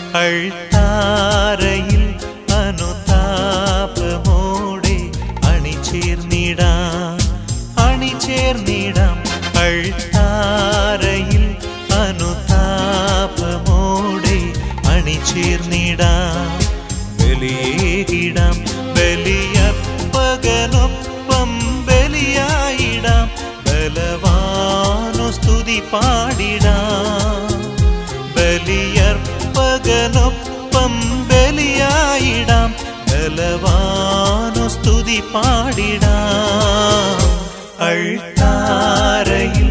അൾത്താരയിൽ അനുതാപമോടെ അണിചേർന്നിടാം അണിചേർന്നിടാം അൾത്താരയിൽ അനുതാപമോടെ അണിചേർന്നിടാം ബലിയേകിടാം ബലിയപ്പകനൊപ്പം ബലിയായിടാം ബലവാനു സ്തുതി പാടിടാം ബലിയർപ്പകനൊപ്പം ബലിയായിടാം ബലവാനു സ്തുതി പാടിടാം അൾത്താരയിൽ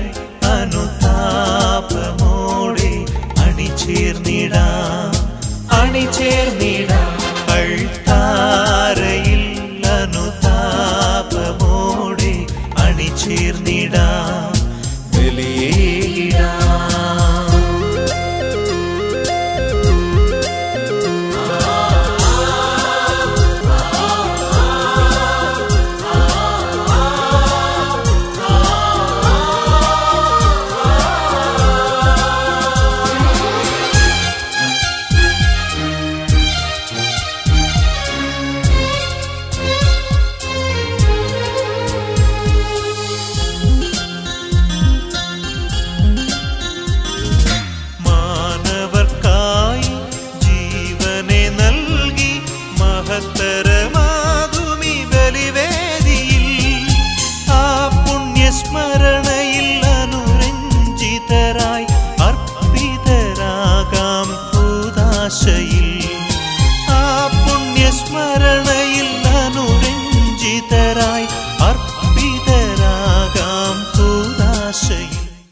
അനുതാപമോടെ അണിചേർന്നിടാം അണിചേർന്നിടാം അൾത്താരയിൽ അനുതാപമോടെ അണിചേർന്നിടാം ബലിയേകിടാം മാനവർക്കായി ജീവനെ നൽകി മഹത്തരമാകുമി ബലിവേദിയിൽ ആ പുണ്യസ്മരണയിൽ അനുരഞ്ജിതരായി അർപ്പിതരാകാം കൂതാശയിൽ ആ പുണ്യസ്മരണയിൽ അനുരഞ്ജിതരായി അർപ്പിതരാകാം കൂതാശയിൽ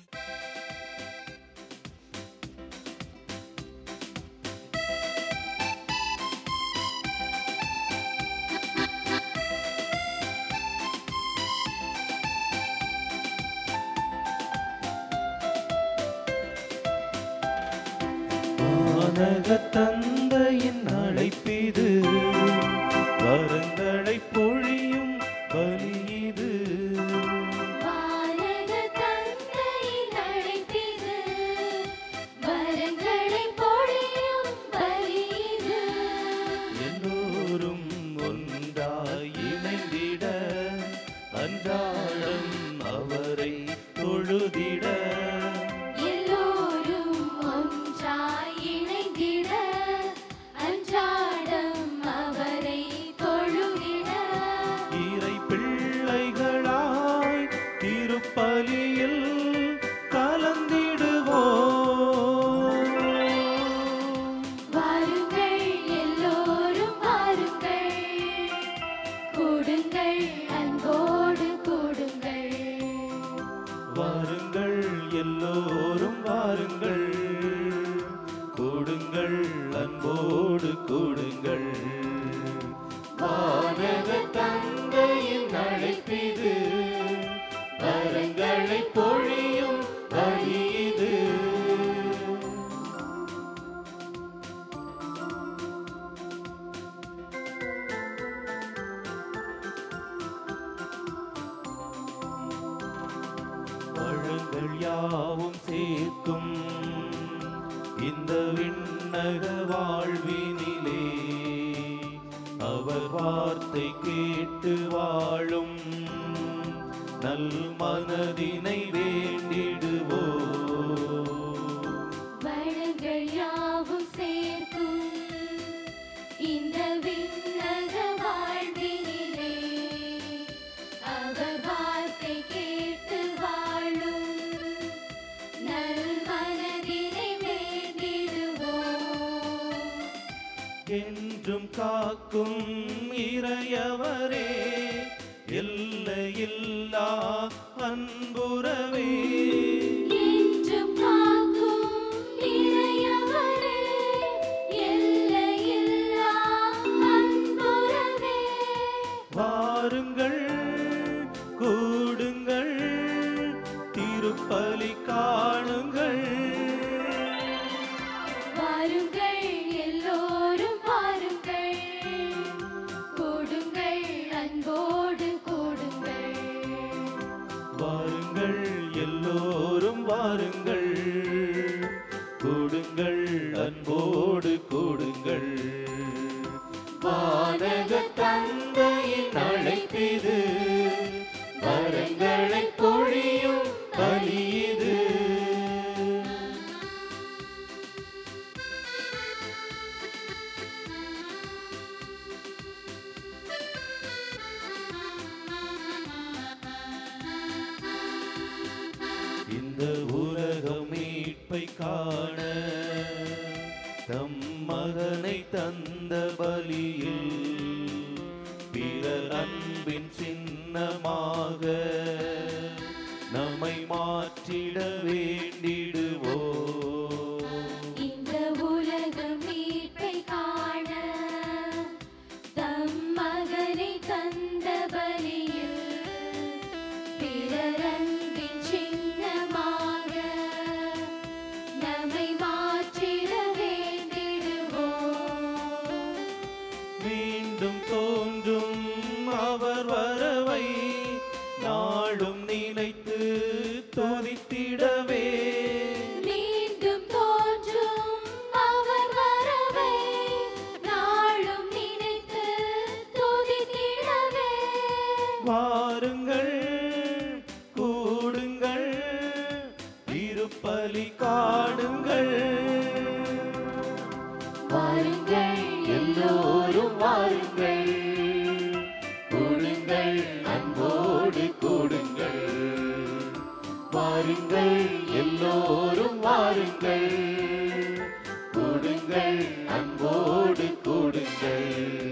வானகத்தந்தையின் அழைப்பிது வரங்களை பொழியும் பலியிது வானக தந்தையின் அழைப்பிது, வரங்களைப் பொழியும் பலியிது. எல்லோரும் ஒன்றாய் இணைந்திட அன்றாடம் அவரை தொழுதிட எல்லோரும் ஒன்றாய் இணைந்திட, அன்றாடம் அவரை தொழுதிட. இறை பிள்ளைகளாய் திருப்பலியில் கலந்திடுவோம் வாருங்கள் எல்லோரும் வாருங்கள் கூடுங்கள் அன்போடு கூடுங்கள் வாருங்கள் எல்லோரும் வாருங்கள் கூடுங்கள் அன்போடு கூடுங்கள் வானக தந்தையின் அழைப்பிது வரங்களை பொழியும் வழியிது வழங்கள் யாவும் சேர்க்கும் இந்த விண்ணக வாழ்வினிலே அவர் வார்த்தை கேட்டு வாழும் நல் மனதினை வேண்டிடுவோ வளங்கள் யாவும் சேர்க்கும் இந்த விண்ணக வாழ்வினிலே அவர் வார்த்தை கேட்டு வாழும் நல் மனதினை வேண்டிடுவோம் என்றும் காக்கும் இறையவரே எல்லையில்லா அன்புறவே என்றும் காக்கும் இறையவரே, எல்லையில்லா அன்புறவே. வாருங்கள் கூடுங்கள் திருப்பலி காணுங்கள் வாருங்கள் எல்லோரும் வாருங்கள் கூடுங்கள் அன்போடு கூடுங்கள் வாருங்கள் எல்லோரும் காண தம் மகனை தந்த பலியில் பிறர் அன்பின் சின்னமாக நம்மை மாற்றிட வேண்டிடுவோ இந்த உலகம் மீட்பை காண தம் மகனை தந்த பலியில் பிறர் அன்பின் சின்னமாக நம்மை மாற்றிட வேண்டிடுவோம் மீண்டும் தோன்றும் அவர் வரவை நாளும் நினைத்து துதித்திடவே மீண்டும் தோன்றும் அவர் வரவை நாளும் நினைத்து துதித்திடவே வாருங்கள் கூடுங்கள் திருப்பலி காடுங்கள் வாருங்கள் எல்லோரும் வாருங்கள் கூடுங்கள் அன்போடு கூடுங்கள் வாருங்கள் எல்லோரும் வாருங்கள் கூடுங்கள் அன்போடு கூடுங்கள்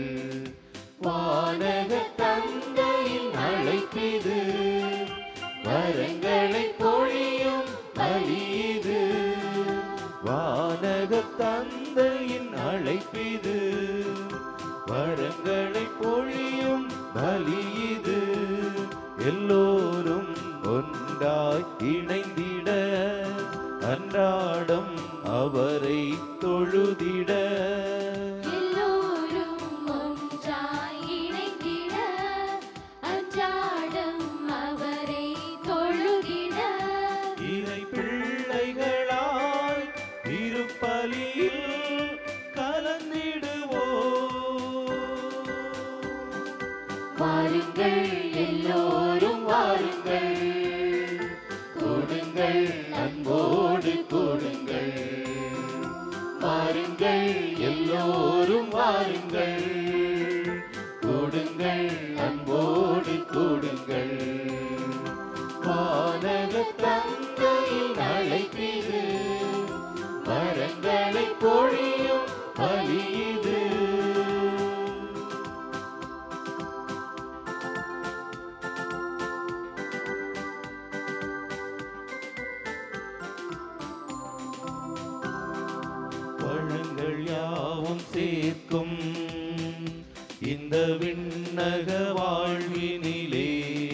வானக தந்தையின் அழைப்பிது வரங்களை பொழியும் பலிது வானக தந்தையின் அழைப்பிது வரங்களை பொழியும் பலிது எல்லோரும் ஒன்றாய் இணைந்திட அன்றாடம் அவரை தொழுதிட எல்லோரும் ஒன்றாய் இணைந்திட அன்றாடம் அவரை தொழுகிட இறை பிள்ளைகளாய் திருப்பலியில் கலந்திடுவோ வாருங்கள் எல்லோரும் வாருங்கள் கூடுங்கள் அன்போடு கூடுங்கள் வாருங்கள் எல்லோரும் வாருங்கள் கூடுங்கள் அன்போடு கூடுங்கள் வானக தந்தையின் அழைப்பிது வரங்களை பொழியும் பலியுது பழங்கள் யாவும் சேர்க்கும் இந்த விண்ணக வாழ்வினிலே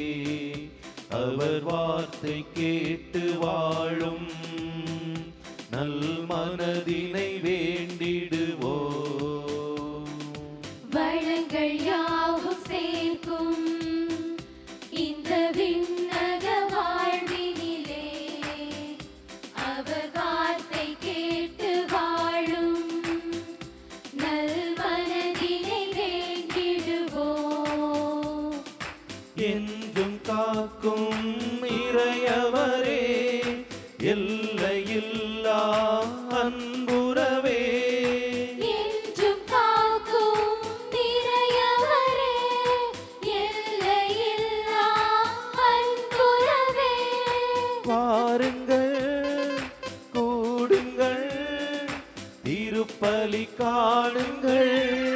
அவர் வார்த்தை கேட்டு வாழும் நல் மனதினை வேண்டிடுவோ வளங்கள் யாவும் சேர்க்கும் இந்த விண்ணக வாழ்வினிலே அவர் வார்த்தை கேட்டு வாழும் நல் மனதினை வேண்டிடுவோம் என்றும் காக்கும் இறையவரே எல்லையில்லா அன்புறவே என்றும் காக்கும் நிறையவரே எல்லையில்லா அன்புறவே வாருங்கள் கூடுங்கள் திருப்பலி காணுங்கள்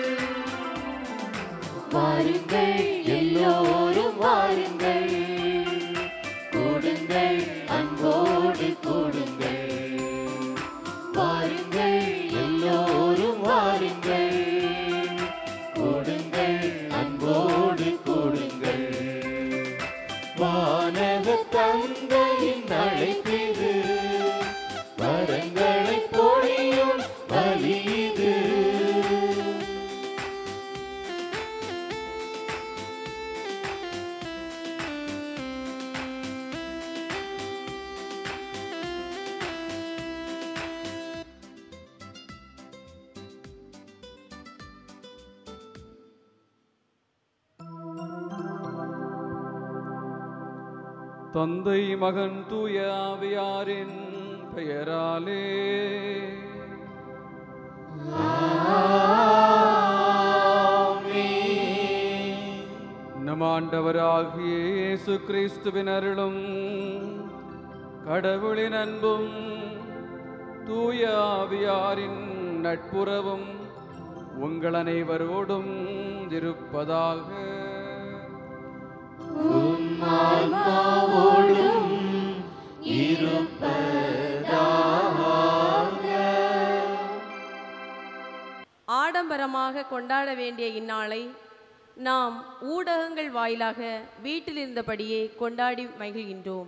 வாருங்கள் எல்லோரும் வாருங்கள் கூடுங்கள் அன்போடு கூடுங்கள் வாருங்கள் எல்லோரும் வாருங்கள் கூடுங்கள் அன்போடு கூடுங்கள் வானக தந்தையின் அழைப்பிது வரங்களை பொழியும் பலிது தந்தை மகன் தூய ஆவியாரின் பெயராலே நம் ஆண்டவராகிய இயேசு கிறிஸ்துவின் அருளும் கடவுளின் அன்பும் தூய ஆவியாரின் நட்புறவும் உங்கள் அனைவரோடும் இருப்பதாக ஆன்மாவோடும் ஆடம்பரமாக கொண்டாட வேண்டிய இந்நாளை நாம் ஊடகங்கள் வாயிலாக வீட்டில் இருந்தபடியே கொண்டாடி மகிழ்கின்றோம்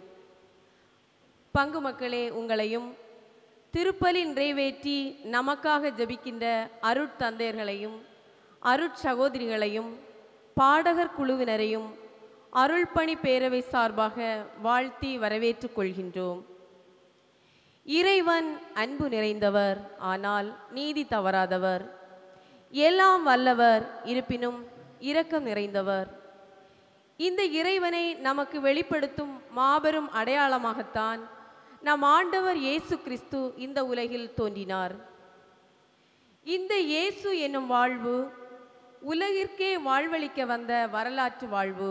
பங்கு மக்களே உங்களையும் திருப்பலி நிறைவேற்றி நமக்காக ஜெபிக்கின்ற அருட்தந்தையர்களையும் அருட்சகோதரிகளையும் பாடகர் குழுவினரையும் அருள்பணி பேரவை சார்பாக வாழ்த்தி வரவேற்றுக் கொள்கின்றோம் இறைவன் அன்பு நிறைந்தவர் ஆனால் நீதி தவறாதவர் எல்லாம் வல்லவர் இருப்பினும் இரக்கம் நிறைந்தவர் இந்த இறைவனை நமக்கு வெளிப்படுத்தும் மாபெரும் அடையாளமாகத்தான் நம் ஆண்டவர் இயேசு கிறிஸ்து இந்த உலகில் தோன்றினார் இந்த இயேசு என்னும் வாழ்வு உலகிற்கே வாழ்வளிக்க வந்த வரலாற்று வாழ்வு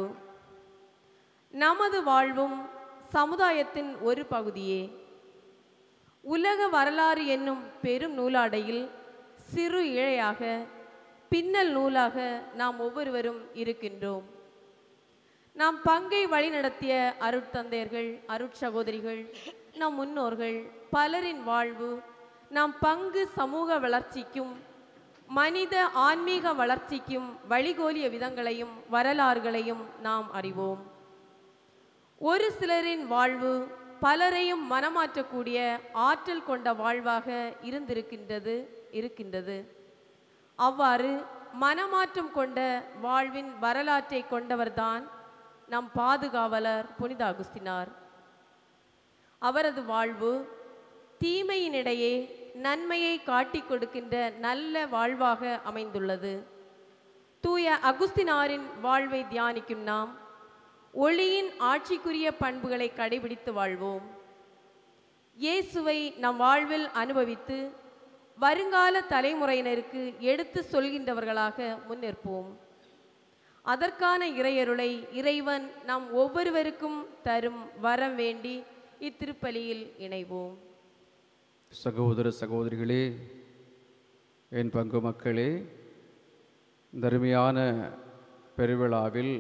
நமது வாழ்வும் சமுதாயத்தின் ஒரு பகுதியே உலக வரலாறு என்னும் பெரும் நூலாடையில் சிறு இழையாக பின்னல் நூலாக நாம் ஒவ்வொருவரும் இருக்கின்றோம் நாம் பங்கை வழிநடத்திய அருட்தந்தையர்கள் அருட்சகோதரிகள் நம் முன்னோர்கள் பலரின் வாழ்வு நாம் பங்கு சமூக வளர்ச்சிக்கும் மனித ஆன்மீக வளர்ச்சிக்கும் வழிகோலிய விதங்களையும் வரலாறுகளையும் நாம் அறிவோம் ஒரு சிலரின் வாழ்வு பலரையும் மனமாற்றக்கூடிய ஆற்றல் கொண்ட வாழ்வாக இருந்திருக்கின்றது இருக்கின்றது அவ்வாறு மனமாற்றம் கொண்ட வாழ்வின் வரலாற்றை கொண்டவர்தான் நம் பாதுகாவலர் புனித அகுஸ்தினார் அவரது வாழ்வு தீமையினிடையே நன்மையை காட்டிக் கொடுக்கின்ற நல்ல வாழ்வாக அமைந்துள்ளது தூய அகுஸ்தினாரின் வாழ்வை தியானிக்கும் நாம் ஒளியின் ஆட்சிக்குரிய பண்புகளை கடைபிடித்து வாழ்வோம் இயேசுவை நம் வாழ்வில் அனுபவித்து வருங்கால தலைமுறையினருக்கு எடுத்து சொல்கின்றவர்களாக முன்னிற்போம் அதற்கான இறையருளை இறைவன் நம் ஒவ்வொருவருக்கும் தரும் வரம் வேண்டி இத்திருப்பலியில் இணைவோம் சகோதர சகோதரிகளே என் பங்கு மக்களே இந்த அருமையான பெருவிழாவில்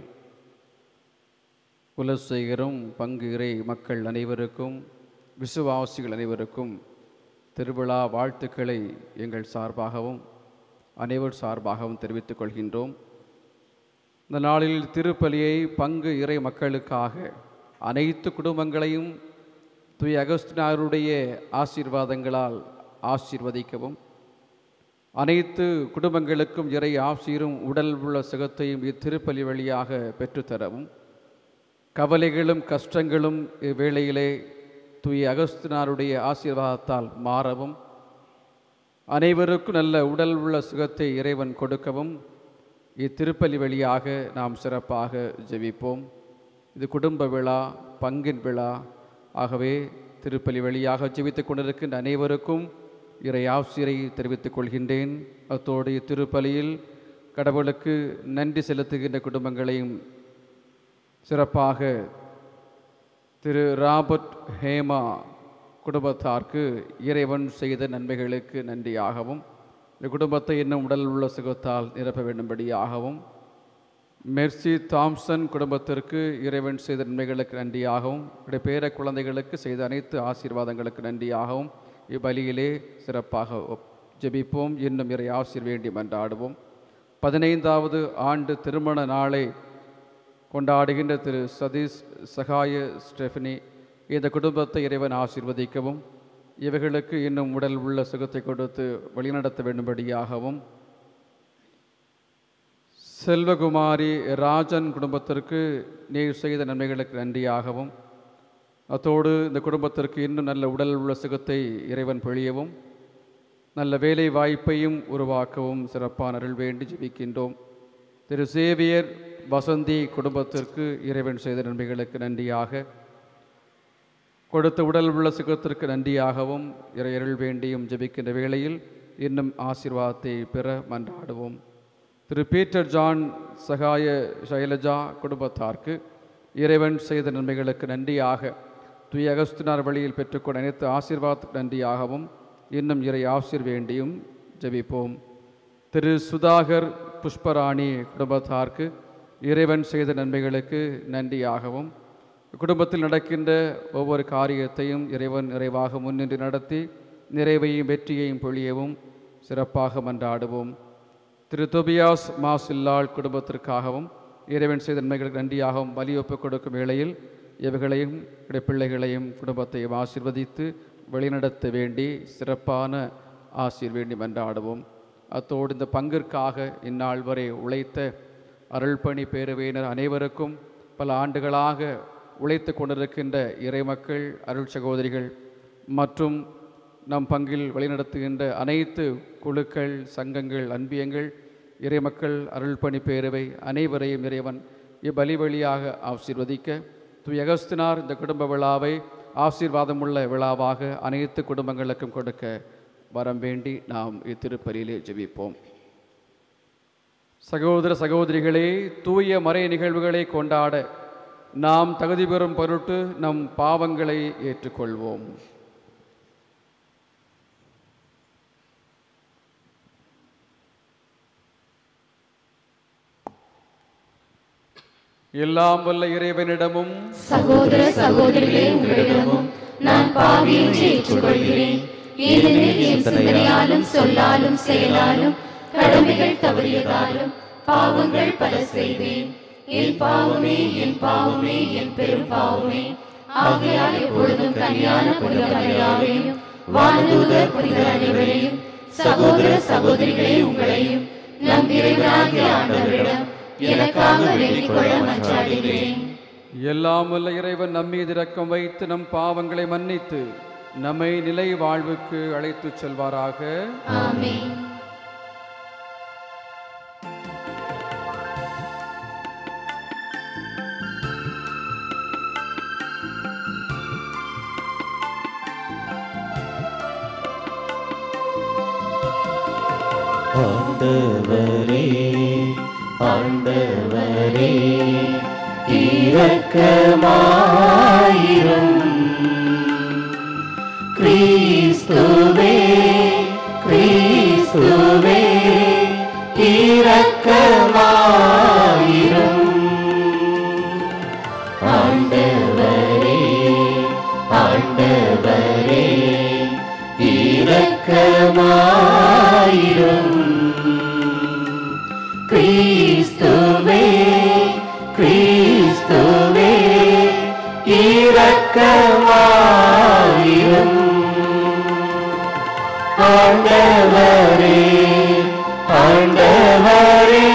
குலசேகரும் பங்கு இறை மக்கள் அனைவருக்கும் விசுவாசிகள் அனைவருக்கும் திருவிழா வாழ்த்துக்களை எங்கள் சார்பாகவும் அனைவர் சார்பாகவும் தெரிவித்துக் கொள்கின்றோம் இந்த நாளில் திருப்பலியை பங்கு இறை மக்களுக்காக அனைத்து குடும்பங்களையும் தூய அகஸ்தினாருடைய ஆசீர்வாதங்களால் ஆசீர்வதிக்கவும் அனைத்து குடும்பங்களுக்கும் இறை ஆசீரும் உடல் உள்ள சுகத்தையும் இத்திருப்பலி வழியாக பெற்றுத்தரவும் கவலைகளும் கஷ்டங்களும் இவ்வேளையிலே தூய அகஸ்தினாருடைய ஆசீர்வாதத்தால் மாறவும் அனைவருக்கும் நல்ல உடல் உள்ள சுகத்தை இறைவன் கொடுக்கவும் இத்திருப்பலி வழியாக நாம் சிறப்பாக ஜெபிப்போம் இது குடும்ப விழா பங்கின் விழா ஆகவே திருப்பலி வழியாக ஜெபித்துக் கொண்டிருக்கின்ற அனைவருக்கும் இறை ஆசிரியை தெரிவித்துக் கொள்கின்றேன் அத்தோடு இத்திருப்பலியில் கடவுளுக்கு நன்றி செலுத்துகின்ற குடும்பங்களையும் சிறப்பாக திரு ராபர்ட் ஹேமா குடும்பத்தார்க்கு இறைவன் செய்த நன்மைகளுக்கு நன்றியாகவும் இந்த குடும்பத்தை இன்னும் உடல் உள்ள சுகத்தால் நிரப்ப வேண்டும்படியாகவும் மெர்சி தாம்சன் குடும்பத்திற்கு இறைவன் செய்த நன்மைகளுக்கு நன்றியாகவும் இவருடைய பேர குழந்தைகளுக்கு செய்த அனைத்து ஆசீர்வாதங்களுக்கு நன்றியாகவும் இப்பலியிலே சிறப்பாக ஒப்- ஜெபிப்போம் இன்னும் இறை ஆசீர் வேண்டி மன்றாடுவோம் பதினைந்தாவது ஆண்டு திருமண நாளை கொண்டாடுகின்ற திரு சதீஷ் சகாய ஸ்டெஃபனி இந்த குடும்பத்தை இறைவன் ஆசீர்வதிக்கவும் இவர்களுக்கு இன்னும் உடல் உள்ள சுகத்தை கொடுத்து வழிநடத்த வேண்டும்படியாகவும் செல்வகுமாரி ராஜன் குடும்பத்திற்கு நீர் செய்த நன்மைகளுக்கு நன்றியாகவும் அத்தோடு இந்த குடும்பத்திற்கு இன்னும் நல்ல உடல் உள்ள சுகத்தை இறைவன் பொழியவும் நல்ல வேலை வாய்ப்பையும் உருவாக்கவும் சிறப்பான அருள் வேண்டி ஜெபிக்கின்றோம் திரு சேவியர் வசந்தி குடும்பத்திற்கு இறைவன் செய்த நன்மைகளுக்கு நன்றியாக கொடுத்த உடல் உள்ள சுகத்திற்கு நன்றியாகவும் இறையருள் வேண்டியும் ஜெபிக்கின்ற வேளையில் இன்னும் ஆசீர்வாதத்தை பெற மன்றாடுவோம் திரு பீட்டர் ஜான் சகாய சைலஜா குடும்பத்தார்க்கு இறைவன் செய்த நன்மைகளுக்கு நன்றியாக துய அகஸ்தினார் வழியில் பெற்றுக்கொண்ட அனைத்து ஆசீர்வாதத்துக்கு நன்றியாகவும் இன்னும் இறை ஆசிர் வேண்டியும் ஜெபிப்போம் திரு சுதாகர் புஷ்பராணி குடும்பத்தார்க்கு இறைவன் செய்த நன்மைகளுக்கு நன்றியாகவும் குடும்பத்தில் நடக்கின்ற ஒவ்வொரு காரியத்தையும் இறைவன் நிறைவாக முன்னின்று நடத்தி நிறைவையும் வெற்றியையும் பொழியவும் சிறப்பாக மன்றாடுவோம் திரு தொபியாஸ் மாசில்லாள் குடும்பத்திற்காகவும் இறைவன் செய்த நன்மைகளுக்கு நன்றியாகவும் வலியொப்பு கொடுக்கும் வேளையில் இவர்களையும் இவருடைய பிள்ளைகளையும் குடும்பத்தையும் ஆசீர்வதித்து வழிநடத்த வேண்டி சிறப்பான ஆசீர் வேண்டி மன்றாடுவோம் அத்தோடு இந்த பங்கிற்காக இந்நாள் வரை உழைத்த அருள்பணி பேரவையினர் அனைவருக்கும் பல ஆண்டுகளாக உழைத்து கொண்டிருக்கின்ற இறைமக்கள் அருள் சகோதரிகள் மற்றும் நம் பங்கில் வழிநடத்துகின்ற அனைத்து குழுக்கள் சங்கங்கள் அன்பியங்கள் இறைமக்கள் அருள்பணி பேரவை அனைவரையும் இறைவன் இப்பலி வழியாக ஆசீர்வதிக்க தூய் அகஸ்தினார் இந்த குடும்ப விழாவை ஆசீர்வாதமுள்ள விழாவாக அனைத்து குடும்பங்களுக்கும் கொடுக்க வரம் வேண்டி நாம் இத்திருப்பலியிலே ஜெபிப்போம் சகோதர சகோதரிகளே தூய மறை நிகழ்வுகளை கொண்டாட நாம் தகுதி பெறும் பொருட்டு நம் பாவங்களை ஏற்றுக்கொள்வோம் எல்லாம் வல்ல இறைவனிடமும் சகோதர சகோதரிகளே உங்களிடமும் நான் பாவி என்று ஏற்றுக்கொள்கிறேன் ஏனெனில் என் சிந்தனையாலும் சொல்லாலும் செயலாலும் கடமைகள் தவறியதாலும் பாவங்கள் பல செய்தேன் என் பாவமே என் பாவமே என் பெரும் பாவமே ஆகையால் எப்பொழுதும் கல்யாண புனித மரியாதையும் வானதூதர் புனிதர் அனைவரையும் சகோதர சகோதரிகளே உங்களையும் நம் இறைவனாகிய ஆண்டவரிடம் எனக்காக வேண்டிக் கொள்ள மன்றாடுகிறேன் எல்லாம் வல்ல இறைவன் நம்மீது இரக்கம் வைத்து நம் பாவங்களை மன்னித்து நம்மை நிலை வாழ்வுக்கு அழைத்துச் செல்வாராக ஆமென் ஆண்டவரே ஆண்டவரே இரக்கமாயிரும் கிறிஸ்துவே கிறிஸ்துவே இரக்கமாயிரும் ஆண்டவரே ஆண்டவரே இரக்கமாயிரும் கிறிஸ்துவே கிறிஸ்துவே இரக்கமாயிரும் ஆண்டவரே ஆண்டவரே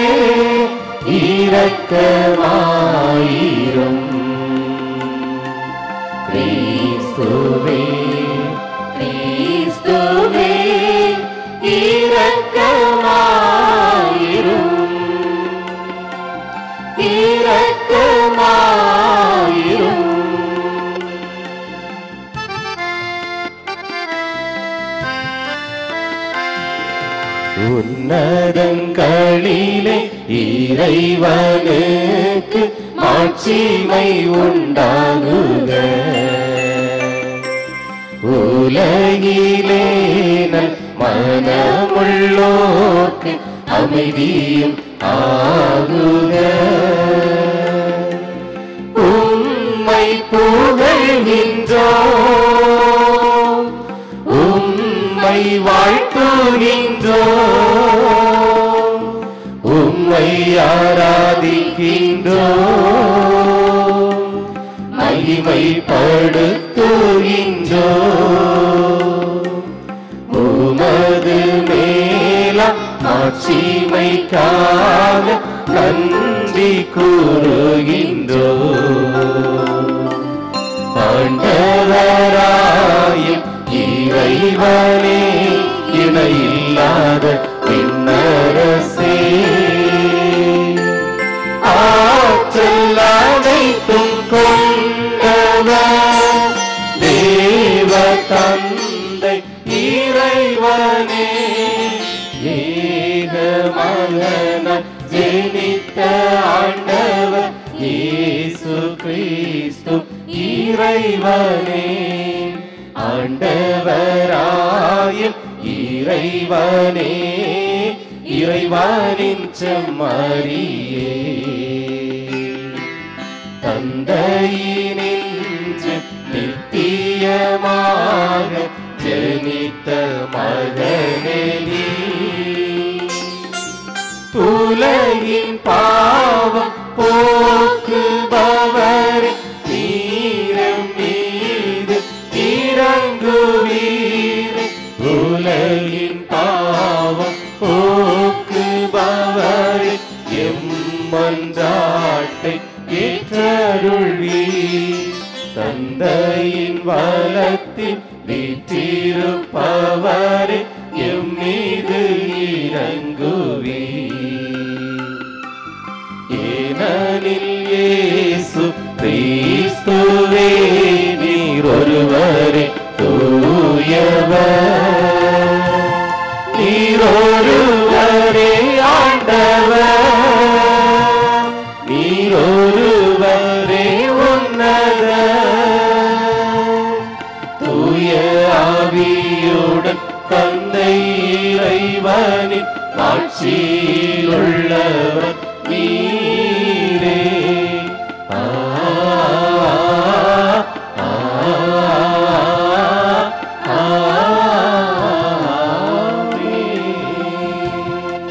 இரக்கமாயிரும் கிறிஸ்துவே கிறிஸ்துவே இரக்கமாயிரும் இரக்கமாயிரும் உன்னதங்களிலே இறைவனுக்கு மாட்சிமை உண்டாகுக உலகிலே நல் மனமுள்ளோர்க்கு அமைதியும் ஆகுக உம்மை புகழ்கின்றோம் உம்மை வாழ்த்துகின்றோம் உம்மை ஆராதிக்கின்றோம் மகிமைப்படுத்துகின்றோம் உமது மேலாம் ஆட்சிமைக்காக நன்றி கூறுகின்றோம் ஆண்டவராயும் இறைவனே இணையில்லாத பின்னரசே ஆற்றல் அனைத்தும் கொண்டவர் தேவ தந்தை இறைவனே ஏக மகன ஜெனித்த ஆண்டவர் இயேசு கிறிஸ்து இறைவனே ஆண்டவராயும் இறைவனே இறைவனின் செம்மறியே தந்தையினின்று நித்தியமாக ஜனித்த மகனே நீ உலகின் பாவம் போக்குபவர் நீரம் மீது இறங்குவீர் உலகின் பாவம் போக்குபவர் எம்மன்றாட்டை ஏற்றருள்வீர் தந்தையின் வலத்தில் வீற்றிருப்பவர் எம் மீது இறங்குவீர் ஏனெனில் இயேசு கிறிஸ்துவே நீர் ஒருவரே தூயவர் நீர் ஒருவரே ஆண்டவர் நீர் ஒருவரே உன்னதர் தூய ஆவியுடன் தந்தை இறைவனின் ஆட்சியில் உள்ளவர் நீரே ஆ, ஆ, ஆ, ஆமென்.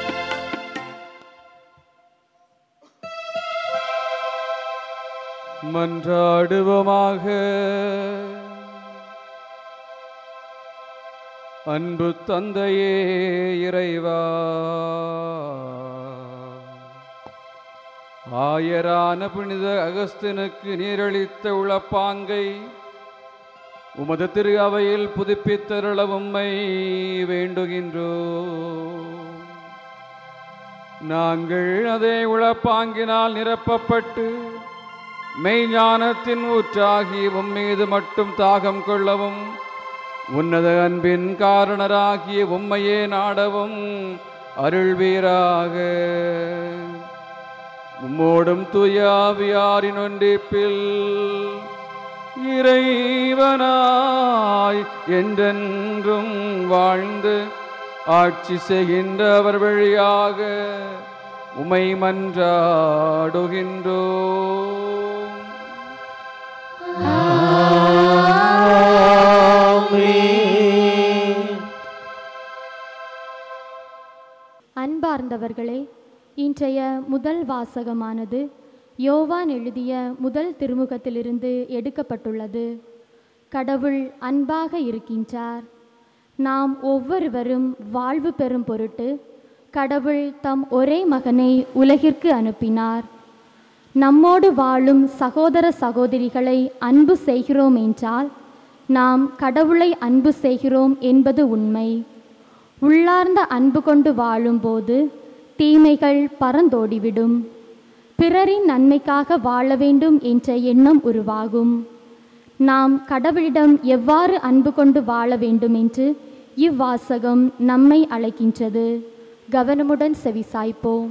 மன்றாடுவோமாக அன்பு தந்தையே இறைவா ஆயரான புனித அகஸ்தினுக்கு நீரளித்த உளப்பாங்கை உமது திரு அவையில் புதுப்பித்தருள உம்மை வேண்டுகின்றோ நாங்கள் அதே உளப்பாங்கினால் நிரப்பப்பட்டு மெய்ஞானத்தின் ஊற்றாகி உம்மீது மட்டும் தாகம் கொள்ளவும் உன்னத அன்பின் காரணராகிய உம்மையே நாடவும் அருள்வீராக உம்மோடும் துயாவியாரின் ஒன்றிப்பில் இறைவனாய் என்றென்றும் வாழ்ந்து ஆட்சி செய்கின்ற அவர் வழியாக உமை மன்றாடுகின்றோ ஆமென். அன்பார்ந்தவர்களே இன்றைய முதல் வாசகமானது யோவான் எழுதிய முதல் திருமுகத்திலிருந்து எடுக்கப்பட்டுள்ளது கடவுள் அன்பாக இருக்கின்றார் நாம் ஒவ்வொருவரும் வாழ்வு பெறும் பொருட்டு கடவுள் தம் ஒரே மகனை உலகிற்கு அனுப்பினார் நம்மோடு வாழும் சகோதர சகோதரிகளை அன்பு செய்கிறோம் என்றால் நாம் கடவுளை அன்பு செய்கிறோம் என்பது உண்மை உள்ளார்ந்த அன்பு கொண்டு வாழும்போது தீமைகள் பறந்தோடிவிடும் பிறரின் நன்மைக்காக வாழ வேண்டும் என்ற எண்ணம் உருவாகும் நாம் கடவுளிடம் எவ்வாறு அன்பு கொண்டு வாழ வேண்டும் என்று இவ்வாசகம் நம்மை அழைக்கின்றது கவனமுடன் செவிசாய்ப்போம்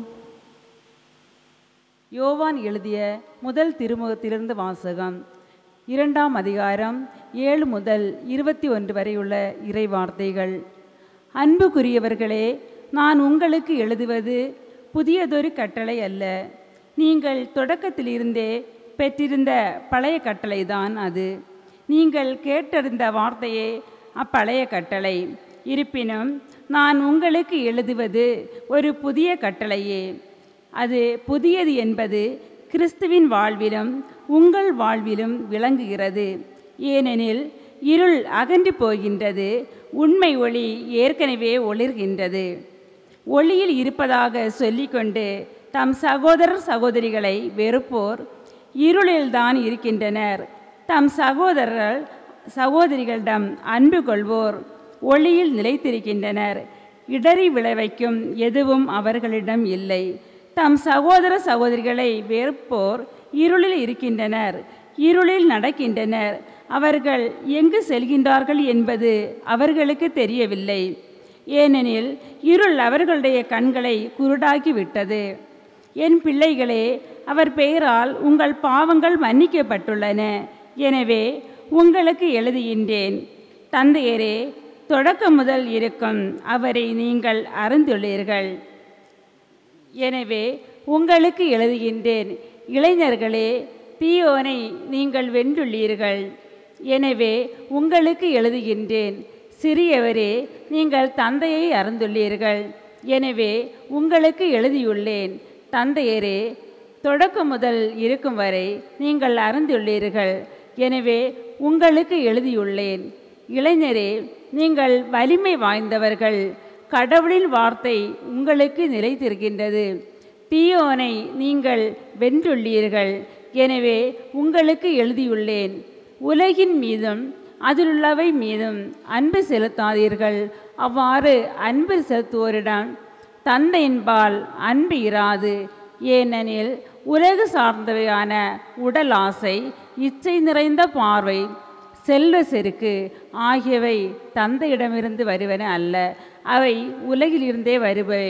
யோவான் எழுதிய முதல் திருமுகத்திலிருந்து வாசகம் இரண்டாம் அதிகாரம் ஏழு முதல் இருபத்தி ஒன்று வரையுள்ள இறை வார்த்தைகள் அன்புக்குரியவர்களே நான் உங்களுக்கு எழுதுவது புதியதொரு கட்டளை அல்ல நீங்கள் தொடக்கத்திலிருந்தே பெற்றிருந்த பழைய கட்டளைதான் அது நீங்கள் கேட்டறிந்த வார்த்தையே அப்பழைய கட்டளை இருப்பினும் நான் உங்களுக்கு எழுதுவது ஒரு புதிய கட்டளையே அது புதியது என்பது கிறிஸ்துவின் வாழ்விலும் உங்கள் வாழ்விலும் விளங்குகிறது ஏனெனில் இருள் அகன்று போகின்றது உண்மை ஒளி ஏற்கனவே ஒளிர்கின்றது ஒளியில் இருப்பதாக சொல்லிக்கொண்டு தம் சகோதரர் சகோதரிகளை வெறுப்போர் இருளில்தான் இருக்கின்றனர் தம் சகோதரர்கள் சகோதரிகளிடம் அன்பு கொள்வோர் ஒளியில் நிலைத்திருக்கின்றனர் இடறி விளைவிக்கும் எதுவும் அவர்களிடம் இல்லை தம் சகோதர சகோதரிகளை வெறுப்போர் இருளில் இருக்கின்றனர் இருளில் நடக்கின்றனர் அவர்கள் எங்கு செல்கின்றார்கள் என்பது அவர்களுக்கு தெரியவில்லை ஏனெனில் இருள் அவர்களுடைய கண்களை குருடாக்கி விட்டது என் பிள்ளைகளே அவர் பெயரால் உங்கள் பாவங்கள் மன்னிக்கப்பட்டுள்ளன எனவே உங்களுக்கு எழுதுகின்றேன் தந்தையரே தொடக்கம் முதல் இருக்கும் அவரை நீங்கள் அறிந்துள்ளீர்கள் எனவே உங்களுக்கு எழுதுகின்றேன் இளைஞர்களே தீயோனை நீங்கள் வென்றுள்ளீர்கள் எனவே உங்களுக்கு எழுதுகின்றேன் சிறியவரே நீங்கள் தந்தையை அறிந்துள்ளீர்கள் எனவே உங்களுக்கு எழுதியுள்ளேன் தந்தையரே தொடக்கம் முதல் இருக்கும் வரை நீங்கள் அறிந்துள்ளீர்கள் எனவே உங்களுக்கு எழுதியுள்ளேன் இளைஞரே நீங்கள் வலிமை வாய்ந்தவர்கள் கடவுளின் வார்த்தை உங்களுக்கு நிலைத்திருக்கின்றது தீயோனை நீங்கள் வென்றுள்ளீர்கள் எனவே உங்களுக்கு எழுதியுள்ளேன் உலகின் மீதும் அதிலுள்ளவை மீதும் அன்பு செலுத்தாதீர்கள் அவ்வாறு அன்பு செலுத்துவோரிடம் தந்தையின்பால் அன்பு இராது ஏனெனில் உலகு சார்ந்தவையான உடல் ஆசை இச்சை நிறைந்த பார்வை செல்வ செருக்கு ஆகியவை தந்தையிடமிருந்து வருவன அல்ல அவை உலகிலிருந்தே வருபவை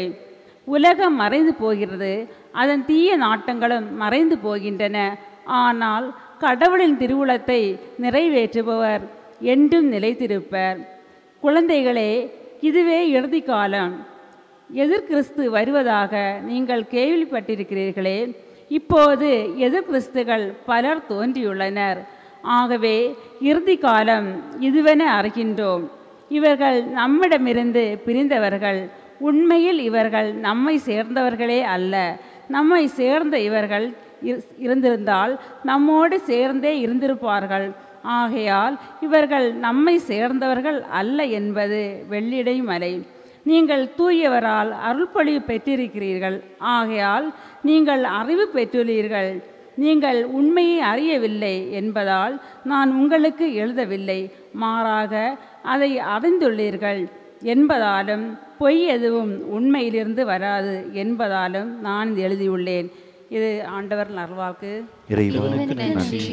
உலகம் மறைந்து போகிறது அதன் தீய நாட்டங்களும் மறைந்து போகின்றன ஆனால் கடவுளின் திருவுளத்தை நிறைவேற்றுபவர் என்றும் நிலைத்திருப்பர் குழந்தைகளே இதுவே இறுதி காலம் எதிர்கிறிஸ்து வருவதாக நீங்கள் கேள்விப்பட்டிருக்கிறீர்களே இப்போது எதிர்கிறிஸ்துகள் பலர் தோன்றியுள்ளனர் ஆகவே இறுதி காலம் இதுவென அறிகின்றோம் இவர்கள் நம்மிடமிருந்து பிரிந்தவர்கள் உண்மையில் இவர்கள் நம்மை சேர்ந்தவர்களே அல்ல நம்மை சேர்ந்த இவர்கள் இரு- இருந்திருந்தால் நம்மோடு சேர்ந்தே இருந்திருப்பார்கள் ஆகையால் இவர்கள் நம்மை சேர்ந்தவர்கள் அல்ல என்பது வெள்ளிடை மலை நீங்கள் தூயவரால் அருள்பொழிவு பெற்றிருக்கிறீர்கள் ஆகையால் நீங்கள் அறிவு பெற்றுள்ளீர்கள் நீங்கள் உண்மையை அறியவில்லை என்பதால் நான் உங்களுக்கு எழுதவில்லை மாறாக அதை அறிந்துள்ளீர்கள் என்பதாலும் பொய் எதுவும் உண்மையிலிருந்து வராது என்பதாலும் நான் இது எழுதியுள்ளேன் இது ஆண்டவர் நல்வாக்கு இறைவனுக்கு நன்றி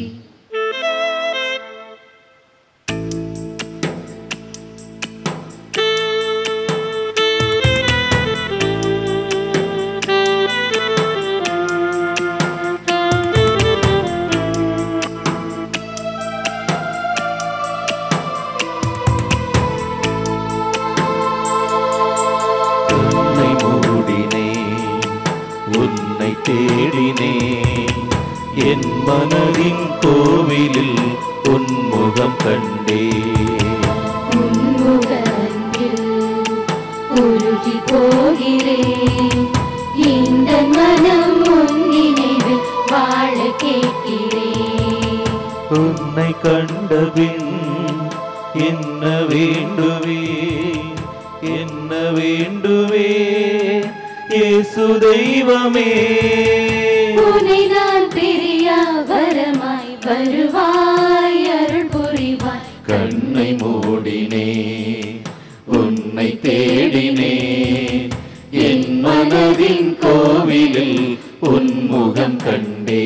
உன்னை மூடினேன் உன்னை தேடினேன் என் மனதின் கோவிலில் உன்முகம் கண்டேன் உன்முக அன்பில் உருகி போகிறேன் இந்த மனம் உன் நினைவில் வாழ கேட்கிறேன் உன்னை கண்டபின் என்ன வேண்டுவே என்ன வேண்டுவே இயேசு தெய்வமே உன்னை நான் பிரியா வரமாய் வருவாய் அருள் புரிவாய் கண்ணை மூடினே உன்னை தேடினே என் மனதின் கோவிலில் உன் முகம் கண்டே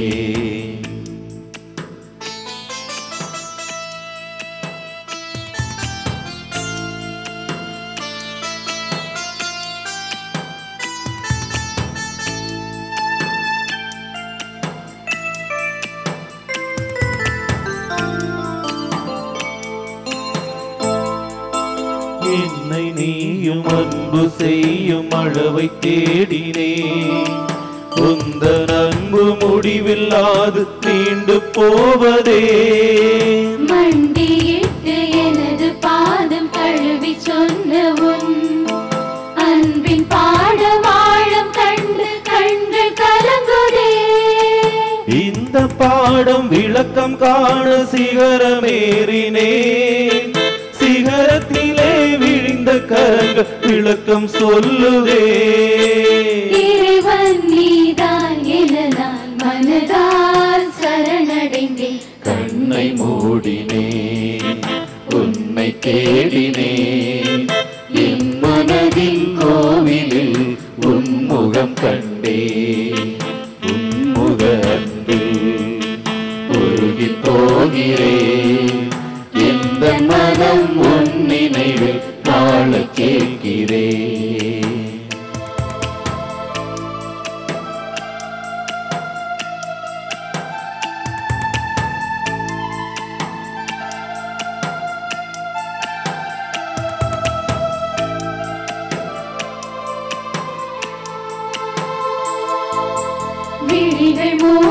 என்னை நீயும் அன்பு செய்யும் அளவை தேடினே உந்த அன்பு முடிவில்லாது நீண்டு போவதே மண்டியிட்டு எனது பாதம் கழுவி சொன்ன உன் அன்பின் பாட வாழம் கண்டு கண்கள் கலங்குதே இந்த பாடம் விளக்கம் காண சிகரமேறினேன் சிகரத்திலே விழிந்த கரங்கள் விளக்கம் சொல்லுதே இறைவன் நீதான் என நான் மனதால் சரணடைந்தேன் கண்ணை மூடினேன் உன்னை தேடினேன் என் மனதின் கோவிலில் உன் முகம் கண்டேன் உன் முக அன்பில் உருகி போகிறேன் எந்த மனம் உன் நினைவில் வாழ கேட்கிறேன்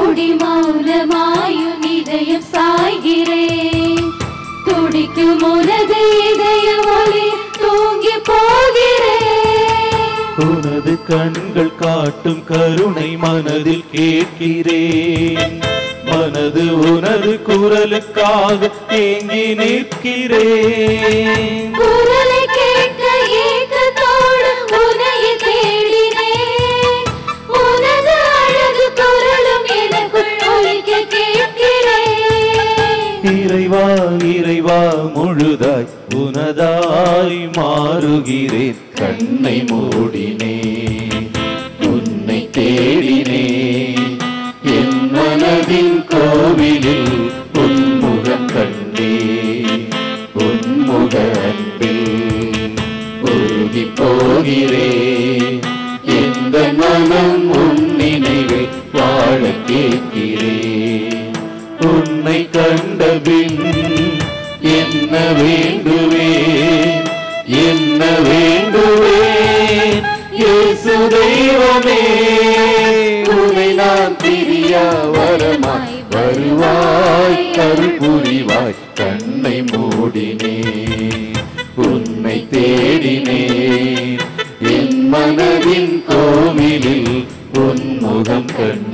நொடி மௌனமாயும் இதயம் சாய்கிறேன் துடிக்கும் உனது இதய ஒளி தூங்கி போகிறேன் உனது கண்கள் காட்டும் கருணை மனதில் கேட்கிறேன் மனது உனது குரலுக்காக ஏங்கி நிற்கிறேன் குரலை கேட்க ஏக்கத்தோடு உன்னை தேடினேன் உனது அழகு குரலும் எனக்குள் ஒலிக்க கேட்கிறேன் இறைவா இறைவா முழுதாய் உனதாய் மாறுகிறேன் கண்ணை மூடினேன் உன்னை தேடினேன் என் மனதின் கோவிலில் உன்முகம் கண்டேன் உன்முக அன்பில் உருகி போகிறேன் எந்த மனம் உன் நினைவில் வாழ கேட்கிறேன் உன்னை கண்டபின் என்ன வேண்டுவேன் என்ன வேண்டுவேன் இயேசு தெய்வமே உன்னை நான் பிரியா வரமாய் வருவாய் கருள் புரிவாய் கண்ணை மூடினேன் உன்னை தேடினேன் என் மனதின் கோவிலில் உன் முகம்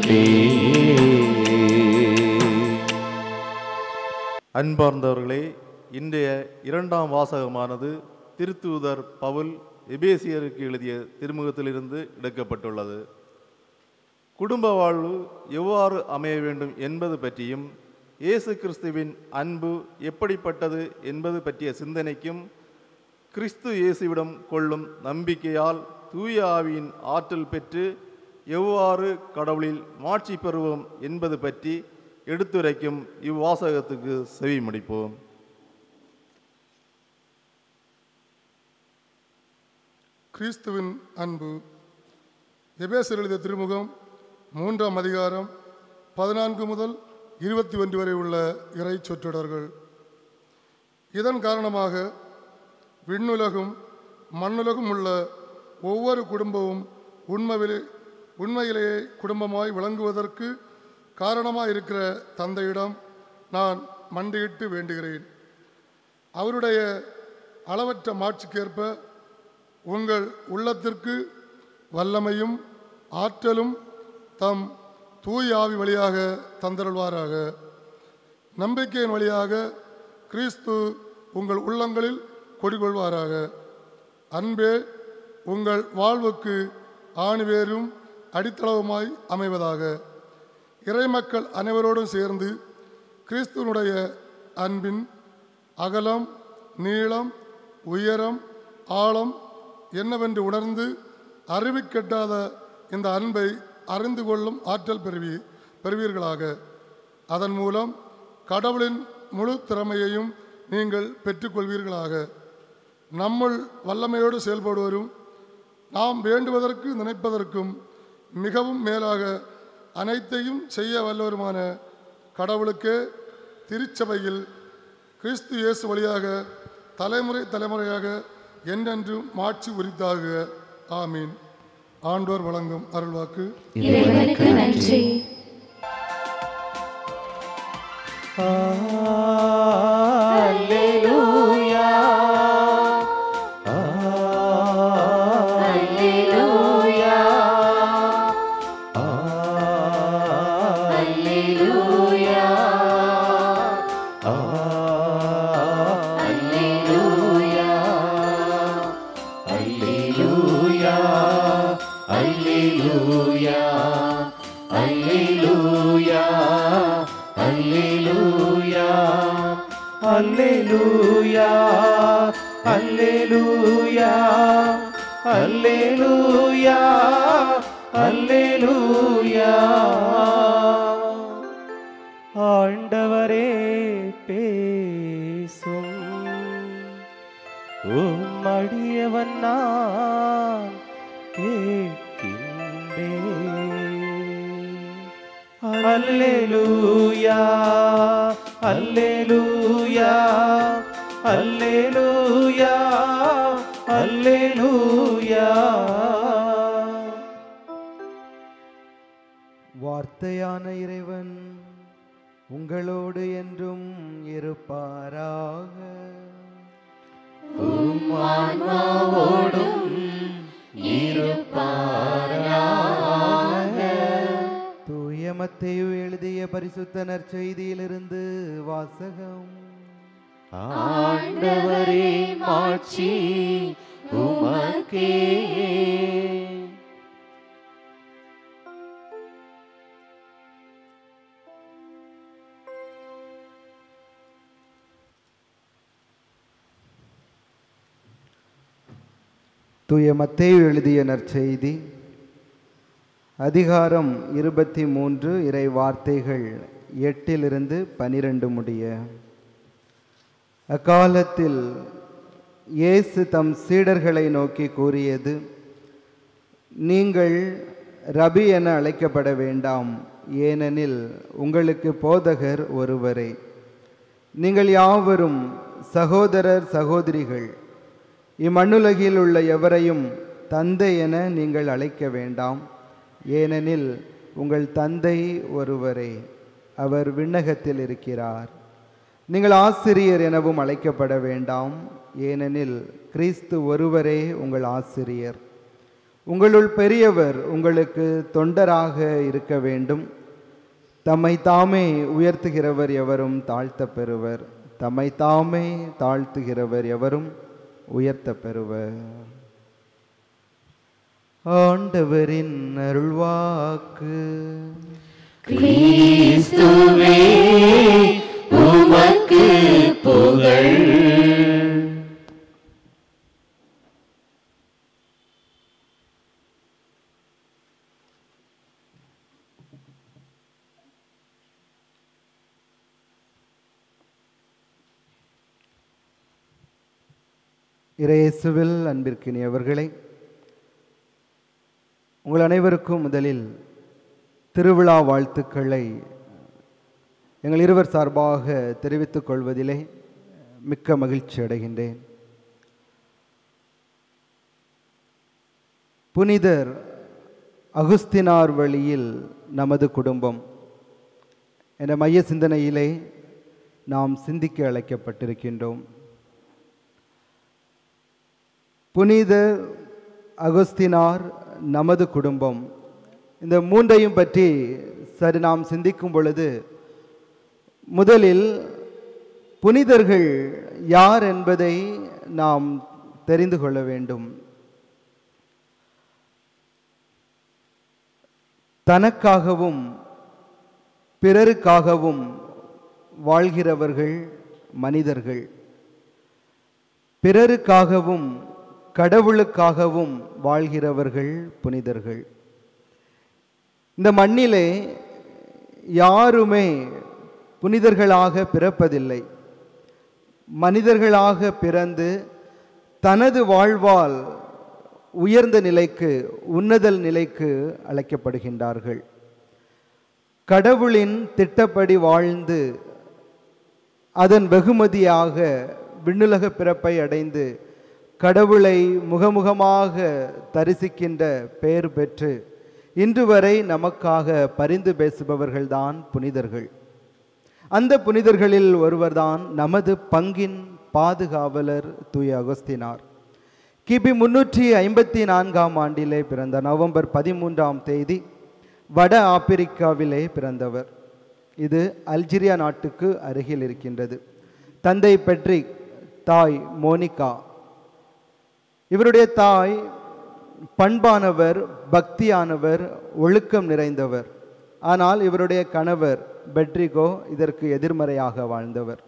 கண்டேன் அன்பார்ந்தவர்களே இன்றைய இரண்டாம் வாசகமானது திருத்தூதர் பவுல் எபேசியருக்கு எழுதிய திருமுகத்திலிருந்து எடுக்கப்பட்டுள்ளது குடும்ப வாழ்வு எவ்வாறு அமைய வேண்டும் என்பது பற்றியும் இயேசு கிறிஸ்துவின் அன்பு எப்படிப்பட்டது என்பது பற்றிய சிந்தனைக்கும் கிறிஸ்து இயேசுவிடம் கொள்ளும் நம்பிக்கையால் தூய ஆவியின் ஆற்றல் பெற்று எவ்வாறு கடவுளில் மாட்சி பெறுவோம் என்பது பற்றி எடுத்துரைக்கும் இவ்வாசகத்துக்கு செவி மடிப்போம் கிறிஸ்துவின் அன்பு எபேசர் எழுதிய திருமுகம் மூன்றாம் அதிகாரம் பதினான்கு முதல் இருபத்தி ஒன்று வரை உள்ள இறை சொற்றொடர்கள் இதன் காரணமாக விண்ணுலகும் மண்ணுலகும் உள்ள ஒவ்வொரு குடும்பமும் உண்மையிலே உண்மையிலேயே குடும்பமாய் விளங்குவதற்கு காரணமாக இருக்கிற தந்தையிடம் நான் மண்டியிட்டு வேண்டுகிறேன் அவருடைய அளவற்ற மாட்சிக்கேற்ப உங்கள் உள்ளத்திற்கு வல்லமையும் ஆற்றலும் தம் தூய் ஆவி வழியாக தந்தருள்வாராக நம்பிக்கையின் வழியாக கிறிஸ்து உங்கள் உள்ளங்களில் குடிகொள்வாராக அன்பே உங்கள் வாழ்வுக்கு ஆணிவேரும் அடித்தளவுமாய் அமைவதாக இறைமக்கள் அனைவரோடும் சேர்ந்து கிறிஸ்துவனுடைய அன்பின் அகலம் நீளம் உயரம் ஆழம் என்னவென்று உணர்ந்து அறிவிக்கட்டாத இந்த அன்பை அறிந்து கொள்ளும் ஆற்றல் பெறுவி பெறுவீர்களாக அதன் மூலம் கடவுளின் முழு திறமையையும் நீங்கள் பெற்றுக்கொள்வீர்களாக நம்முள் வல்லமையோடு செயல்படுவரும் நாம் வேண்டுவதற்கு நினைப்பதற்கும் மிகவும் மேலாக அனைத்தையும் செய்ய வல்லவருமான கடவுளுக்கே திருச்சபையில் கிறிஸ்து இயேசு வழியாக தலைமுறை தலைமுறையாக என்றென்றும் மாட்சி உரித்தாகுக ஆமீன் ஆண்டோர் வழங்கும் அருள்வாக்கு இறைவனுக்கு நன்றி அல்லேலூயா அல்லேலூயா அல்லேலூயா அல்லேலூயா அல்லேலூயா அல்லேலூயா அல்லேலூயா அல்லேலூயா அல்லேலூயா அல்லேலூயா அல்லேலூயா அல்லேலூயா ஆண்டவரே பேசும் உம் அடியவன் நான் கேட்கின்றேன் அல்லேலூயா அல்லேலூயா அல்லேலூயா அல்லேலூயா வார்த்தை வார்த்தையான இறைவன் உங்களோடு என்றும் இருப்பாராக ஆன்மாவோடும் தூய மத்தேயு எழுதிய பரிசுத்த நற்செய்தியிலிருந்து வாசகம் ஆண்டவரே மாட்சி உமக்கே தூய மத்தேயு எழுதிய நற்செய்தி அதிகாரம் இருபத்தி மூன்று இறை வார்த்தைகள் எட்டிலிருந்து பனிரெண்டு முடிய அக்காலத்தில் இயேசு தம் சீடர்களை நோக்கி கூறியது நீங்கள் ரபி என அழைக்கப்பட வேண்டாம் ஏனெனில் உங்களுக்கு போதகர் ஒருவரே நீங்கள் யாவரும் சகோதரர் சகோதரிகள் இம்மண்ணுலகில் உள்ள எவரையும் தந்தை என நீங்கள் அழைக்க வேண்டாம் ஏனெனில் உங்கள் தந்தை ஒருவரே அவர் விண்ணகத்தில் இருக்கிறார் நீங்கள் ஆசிரியர் எனவும் அழைக்கப்பட வேண்டாம் ஏனெனில் கிறிஸ்து ஒருவரே உங்கள் ஆசிரியர் உங்களுள் பெரியவர் உங்களுக்கு தொண்டராக இருக்க வேண்டும் தம்மை தாமே உயர்த்துகிறவர் எவரும் தாழ்த்த பெறுவர் தம்மை தாமே தாழ்த்துகிறவர் எவரும் உயர்த்த பெறுவர் ஆண்டவரின் அருள்வாக்கு கிறிஸ்துவே உமக்கு புகழ் இறையேசுவில் அன்பிற்கினியவர்களே உங்கள் அனைவருக்கும் முதலில் திருவிழா வாழ்த்துக்களை எங்கள் இருவர் சார்பாக தெரிவித்துக் கொள்வதிலே மிக்க மகிழ்ச்சி அடைகின்றேன் புனிதர் அகுஸ்தினார் வழியில் நமது குடும்பம் என்ற மைய சிந்தனையிலே நாம் சிந்திக்க அழைக்கப்பட்டிருக்கின்றோம் புனித அகஸ்தினார் நமது குடும்பம் இந்த மூன்றையும் பற்றி சரி நாம் சிந்திக்கும் பொழுது முதலில் புனிதர்கள் யார் என்பதை நாம் தெரிந்து கொள்ள வேண்டும் தனக்காகவும் பிறருக்காகவும் வாழ்கிறவர்கள் மனிதர்கள் பிறருக்காகவும் கடவுளுக்காகவும் வாழ்கிறவர்கள் புனிதர்கள் இந்த மண்ணிலே யாருமே புனிதர்களாக பிறப்பதில்லை மனிதர்களாக பிறந்து தனது வாழ்வால் உயர்ந்த நிலைக்கு உன்னதல் நிலைக்கு அழைக்கப்படுகின்றார்கள் கடவுளின் திட்டப்படி வாழ்ந்து அதன் வெகுமதியாக விண்ணுலக பிறப்பை அடைந்து கடவுளை முகமுகமாக தரிசிக்கின்ற பெயர் பெற்று இன்று வரை நமக்காக பரிந்து பேசுபவர்கள்தான் புனிதர்கள் அந்த புனிதர்களில் ஒருவர்தான் நமது பங்கின் பாதுகாவலர் தூய அகஸ்தினார் கிபி முன்னூற்றி ஐம்பத்தி நான்காம் ஆண்டிலே பிறந்த நவம்பர் பதிமூன்றாம் தேதி வட ஆப்பிரிக்காவிலே பிறந்தவர் இது அல்ஜீரியா நாட்டுக்கு அருகில் இருக்கின்றது தந்தை பெட்ரிக் தாய் மோனிகா இவருடைய தாய் பண்பானவர் பக்தியானவர் ஒழுக்கம் நிறைந்தவர் ஆனால் இவருடைய கணவர் பெட்ரிகோ இதற்கு எதிர்மறையாக வாழ்ந்தவர்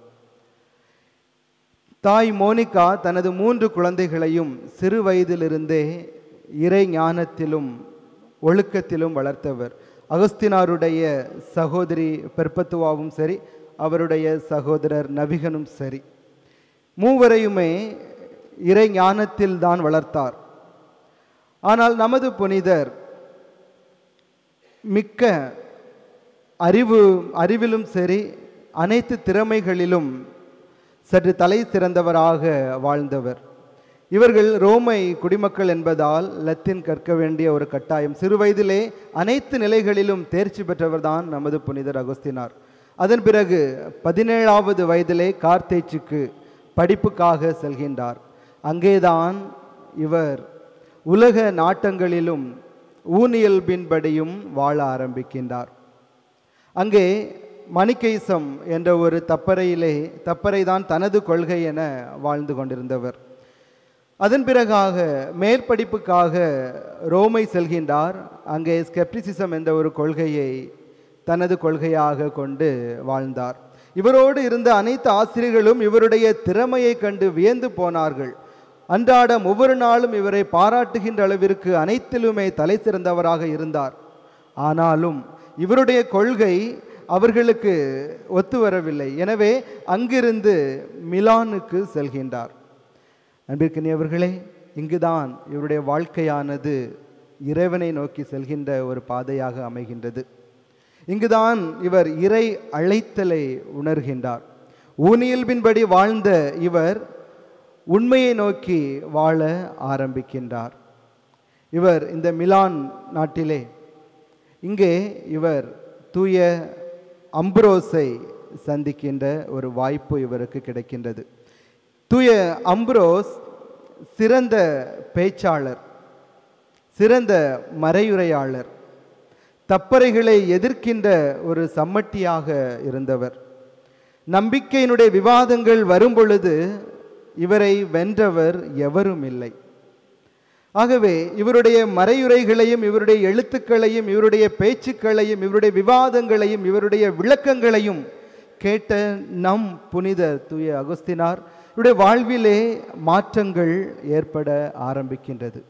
தாய் மோனிகா தனது மூன்று குழந்தைகளையும் சிறு வயதிலிருந்தே இறை ஞானத்திலும் ஒழுக்கத்திலும் வளர்த்தவர் அகஸ்தினாருடைய சகோதரி பெர்பத்துவாவும் சரி அவருடைய சகோதரர் நபிகனும் சரி மூவரையுமே இறை ஞானத்தில் தான் வளர்த்தார் ஆனால் நமது புனிதர் மிக்க அறிவு அறிவிலும் சரி அனைத்து திறமைகளிலும் சற்று தலை சிறந்தவராக வாழ்ந்தவர் இவர்கள் ரோமை குடிமக்கள் என்பதால் லத்தீன் கற்க வேண்டிய ஒரு கட்டாயம் சிறு வயதிலே அனைத்து நிலைகளிலும் தேர்ச்சி பெற்றவர்தான் நமது புனிதர் அகஸ்தினார் அதன் பிறகு பதினேழாவது வயதிலே கார்த்தேச்சுக்கு படிப்புக்காக செல்கின்றார் அங்கேதான் இவர் உலக நாட்டங்களிலும் ஊனியல்பின்படியும் வாழ ஆரம்பிக்கின்றார் அங்கே மணிக்கைசம் என்ற ஒரு தப்பறையிலே தப்பறை தான் தனது கொள்கை என வாழ்ந்து கொண்டிருந்தவர் அதன் பிறகாக மேற்படிப்புக்காக ரோமை செல்கின்றார் அங்கே ஸ்கெப்டிசிசம் என்ற ஒரு கொள்கையை தனது கொள்கையாக கொண்டு வாழ்ந்தார் இவரோடு இருந்த அனைத்து ஆசிரியர்களும் இவருடைய திறமையை கண்டு வியந்து போனார்கள் அன்றாடம் ஒவ்வொரு நாளும் இவரை பாராட்டுகின்ற அளவிற்கு அனைத்திலுமே தலை சிறந்தவராக இருந்தார் ஆனாலும் இவருடைய கொள்கை அவர்களுக்கு ஒத்து வரவில்லை எனவே அங்கிருந்து மிலானுக்கு செல்கின்றார் அன்பிற்கினியவர்களே இங்குதான் இவருடைய வாழ்க்கையானது இறைவனை நோக்கி செல்கின்ற ஒரு பாதையாக அமைகின்றது இங்குதான் இவர் இறை அழைத்தலை உணர்கின்றார் ஊனியல்பின்படி வாழ்ந்த இவர் உண்மையை நோக்கி வாழ ஆரம்பிக்கின்றார் இவர் இந்த மிலான் நாட்டிலே இங்கே இவர் தூய அம்ப்ரோஸை சந்திக்கின்ற ஒரு வாய்ப்பு இவருக்கு கிடைக்கின்றது தூய அம்ப்ரோஸ் சிறந்த பேச்சாளர் சிறந்த மறையுரையாளர் தப்பறைகளை எதிர்க்கின்ற ஒரு சம்மட்டியாக இருந்தவர் நம்பிக்கையினுடைய விவாதங்கள் வரும்பொழுது இவரை வென்றவர் எவரும் இல்லை ஆகவே இவருடைய மறையுரைகளையும் இவருடைய எழுத்துக்களையும் இவருடைய பேச்சுக்களையும் இவருடைய விவாதங்களையும் இவருடைய விளக்கங்களையும் கேட்ட நம் புனித தூய அகஸ்தினார் இவருடைய வாழ்விலே மாற்றங்கள் ஏற்பட ஆரம்பிக்கின்றது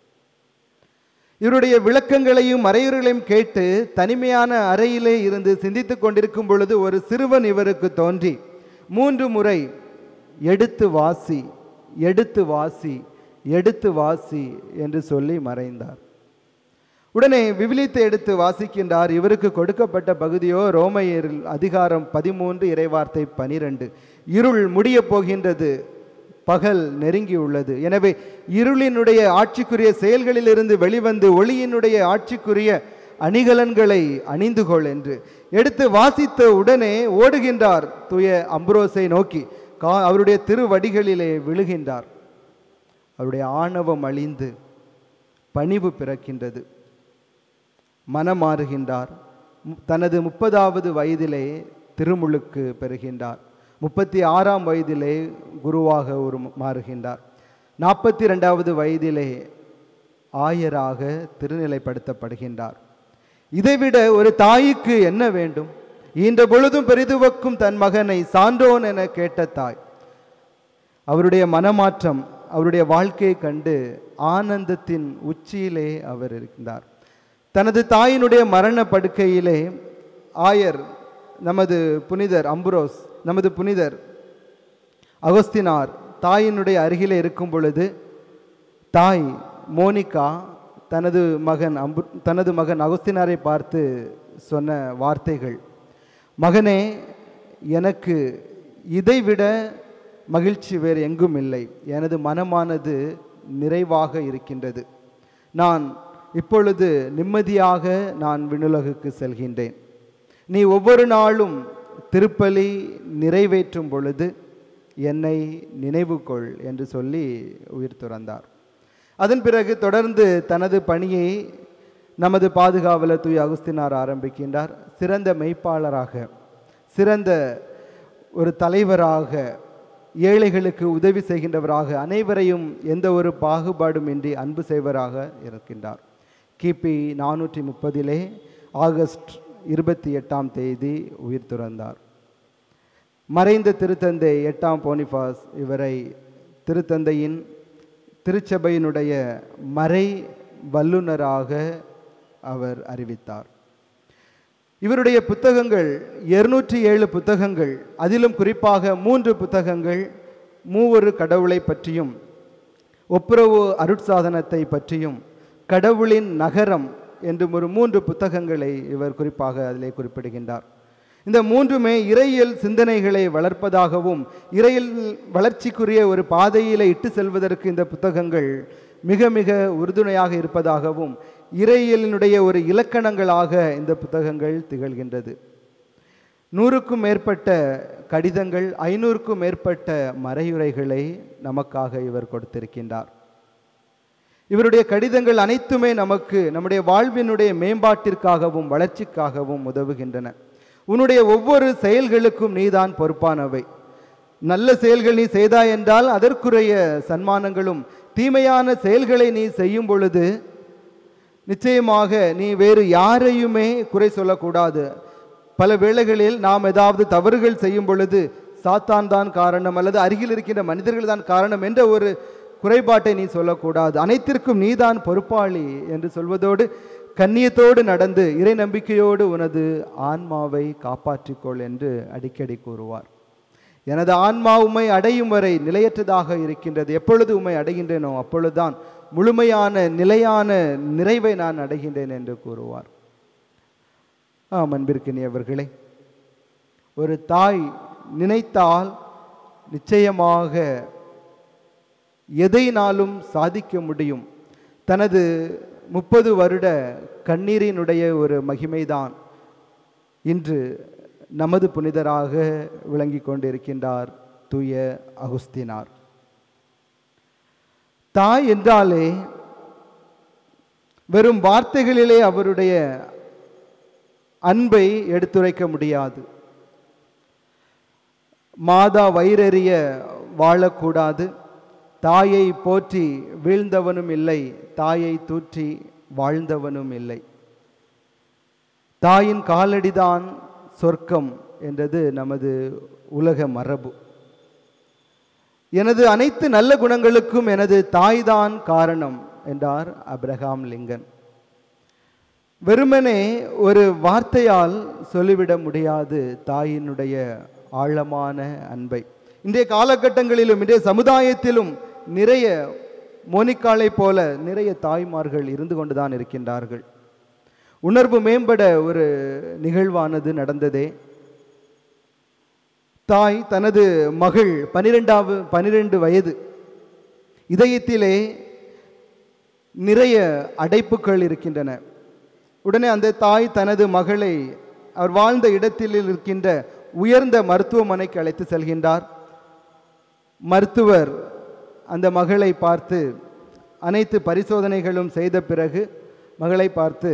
இவருடைய விளக்கங்களையும் மறையுரைகளையும் கேட்டு தனிமையான அறையிலே இருந்து சிந்தித்துக் கொண்டிருக்கும் பொழுது ஒரு சிறுவன் இவருக்கு தோன்றி மூன்று முறை எடுத்து வாசி எடுத்து வாசி எடுத்து வாசி என்று சொல்லி மறைந்தார் உடனே விவிலியத்தை எடுத்து வாசிக்கின்றார் இவருக்கு கொடுக்கப்பட்ட பகுதியோ ரோமையரில் அதிகாரம் பதிமூன்று இறைவார்த்தை பனிரெண்டு இருள் முடியப் போகின்றது பகல் நெருங்கியுள்ளது எனவே இருளினுடைய ஆட்சிக்குரிய செயல்களிலிருந்து வெளிவந்து ஒளியினுடைய ஆட்சிக்குரிய அணிகலன்களை அணிந்து கொள் என்று எடுத்து வாசித்த உடனே ஓடுகின்றார் தூய அம்ப்ரோஸை நோக்கி கா அவருடைய திருவடிகளிலே விழுகின்றார் அவருடைய ஆணவம் அழிந்து பணிவு பிறக்கின்றது மனமாறுகின்றார் மு- தனது முப்பதாவது வயதிலே திருமுழுக்கு பெறுகின்றார் முப்பத்தி ஆறாம் வயதிலே குருவாக ஒரு மாறுகின்றார் நாற்பத்தி ரெண்டாவது வயதிலே ஆயராக திருநிலைப்படுத்தப்படுகின்றார் இதைவிட ஒரு தாய்க்கு என்ன வேண்டும் ஈன்ற பொழுதும் பெரிதுவக்கும் தன் மகனை சான்றோன் என கேட்ட தாய் அவருடைய மனமாற்றம் அவருடைய வாழ்க்கையை கண்டு ஆனந்தத்தின் உச்சியிலே அவர் இருந்தார் தனது தாயினுடைய மரண படுக்கையிலே ஆயர் நமது புனிதர் அம்புரோஸ் நமது புனிதர் அகஸ்தினார் தாயினுடைய அருகிலே இருக்கும் பொழுது தாய் மோனிகா தனது மகன் அம்பு தனது மகன் அகஸ்தினாரை பார்த்து சொன்ன வார்த்தைகள் மகனே எனக்கு இதைவிட மகிழ்ச்சி வேறு எங்கும் இல்லை எனது மனமானது நிறைவாக இருக்கின்றது நான் இப்பொழுது நிம்மதியாக நான் விண்ணுலகுக்கு செல்கின்றேன் நீ ஒவ்வொரு நாளும் திருப்பலி நிறைவேற்றும் பொழுது என்னை நினைவு கொள் என்று சொல்லி உயிர் துறந்தார் அதன் பிறகு தொடர்ந்து தனது பணியை நமது பாதுகாவலர் தூய் அகுஸ்தினார் ஆரம்பிக்கின்றார் சிறந்த மெய்ப்பாளராக சிறந்த ஒரு தலைவராக ஏழைகளுக்கு உதவி செய்கின்றவராக அனைவரையும் எந்த ஒரு பாகுபாடும் இன்றி அன்பு செய்வராக இருக்கின்றார் கிபி நானூற்றி முப்பதிலே ஆகஸ்ட் இருபத்தி எட்டாம் தேதி உயிர் துறந்தார் மறைந்த திருத்தந்தை எட்டாம் போனிஃபாஸ் இவரை திருத்தந்தையின் திருச்சபையினுடைய மறை வல்லுனராக அவர் அறிவித்தார் இவருடைய புத்தகங்கள் இருநூற்றி ஏழு புத்தகங்கள் அதிலும் குறிப்பாக மூன்று புத்தகங்கள் மூவொரு கடவுளை பற்றியும் ஒப்புரவு அருட்சாதனத்தை பற்றியும் கடவுளின் நகரம் என்றும் ஒரு மூன்று புத்தகங்களை இவர் குறிப்பாக அதிலே குறிப்பிடுகின்றார் இந்த மூன்றுமே இறையியல் சிந்தனைகளை வளர்ப்பதாகவும் இறையில் வளர்ச்சிக்குரிய ஒரு பாதையில இட்டு செல்வதற்கு இந்த புத்தகங்கள் மிக மிக உறுதுணையாக இருப்பதாகவும் இறையியலினுடைய ஒரு இலக்கணங்களாக இந்த புத்தகங்கள் திகழ்கின்றது நூறுக்கும் மேற்பட்ட கடிதங்கள் ஐநூறுக்கும் மேற்பட்ட மறையுரைகளை நமக்காக இவர் கொடுத்திருக்கின்றார் இவருடைய கடிதங்கள் அனைத்துமே நமக்கு நம்முடைய வாழ்வினுடைய மேம்பாட்டிற்காகவும் வளர்ச்சிக்காகவும் உதவுகின்றன உன்னுடைய ஒவ்வொரு செயல்களுக்கும் நீதான் பொறுப்பானவை நல்ல செயல்கள் நீ செய்தாய் என்றால் அதற்குரிய சன்மானங்களும் தீமையான செயல்களை நீ செய்யும் பொழுது நிச்சயமாக நீ வேறு யாரையுமே குறை சொல்லக்கூடாது பல வேளைகளில் நாம் ஏதாவது தவறுகள் செய்யும் பொழுது சாத்தான் தான் காரணம் அல்லது அருகில் இருக்கின்ற மனிதர்கள் தான் காரணம் என்ற ஒரு குறைபாட்டை நீ சொல்லக்கூடாது அனைத்திற்கும் நீதான் பொறுப்பாளி என்று சொல்வதோடு கண்ணியத்தோடு நடந்து இறை நம்பிக்கையோடு உனது ஆன்மாவை காப்பாற்றிக்கொள் என்று அடிக்கடி கூறுவார் எனது ஆன்மா உம்மை அடையும் வரை நிலையற்றதாக இருக்கின்றது எப்பொழுது உம்மை அடைகின்றேனோ அப்பொழுதுதான் முழுமையான நிலையான நிறைவை நான் அடைகின்றேன் என்று கூறுவார் ஆம் அன்பிற்கினியவர்களே ஒரு தாய் நினைத்தால் நிச்சயமாக எதைனாலும் சாதிக்க முடியும் தனது முப்பது வருட கண்ணீரினுடைய ஒரு மகிமைதான் இன்று நமது புனிதராக விளங்கி கொண்டிருக்கின்றார் தூய அகுஸ்தினார் தாய் என்றாலே வெறும் வார்த்தைகளிலே அவருடைய அன்பை எடுத்துரைக்க முடியாது மாதா வயிறறிய வாழக்கூடாது தாயை போற்றி வீழ்ந்தவனும் இல்லை தாயை தூற்றி வாழ்ந்தவனும் இல்லை தாயின் காலடிதான் சொர்க்கம் என்றது நமது உலக மரபு எனது அனைத்து நல்ல குணங்களுக்கும் எனது தாய்தான் காரணம் என்றார் அப்ரஹாம் லிங்கன் வெறுமனே ஒரு வார்த்தையால் சொல்லிவிட முடியாது தாயினுடைய ஆழமான அன்பை இன்றைய காலகட்டங்களிலும் இன்றைய சமுதாயத்திலும் நிறைய மோனிக்காலை போல நிறைய தாய்மார்கள் இருந்து கொண்டுதான் இருக்கின்றார்கள் உணர்வு மேம்பட ஒரு நிகழ்வானது நடந்ததே தாய் தனது மகள் பனிரெண்டாவது பனிரெண்டு வயது இதயத்திலே நிறைய அடைப்புகள் இருக்கின்றன உடனே அந்த தாய் தனது மகளை அவர் வாழ்ந்த இடத்தில் இருக்கின்ற உயர்ந்த மருத்துவமனைக்கு அழைத்து செல்கின்றார் மருத்துவர் அந்த மகளை பார்த்து அனைத்து பரிசோதனைகளும் செய்த பிறகு மகளை பார்த்து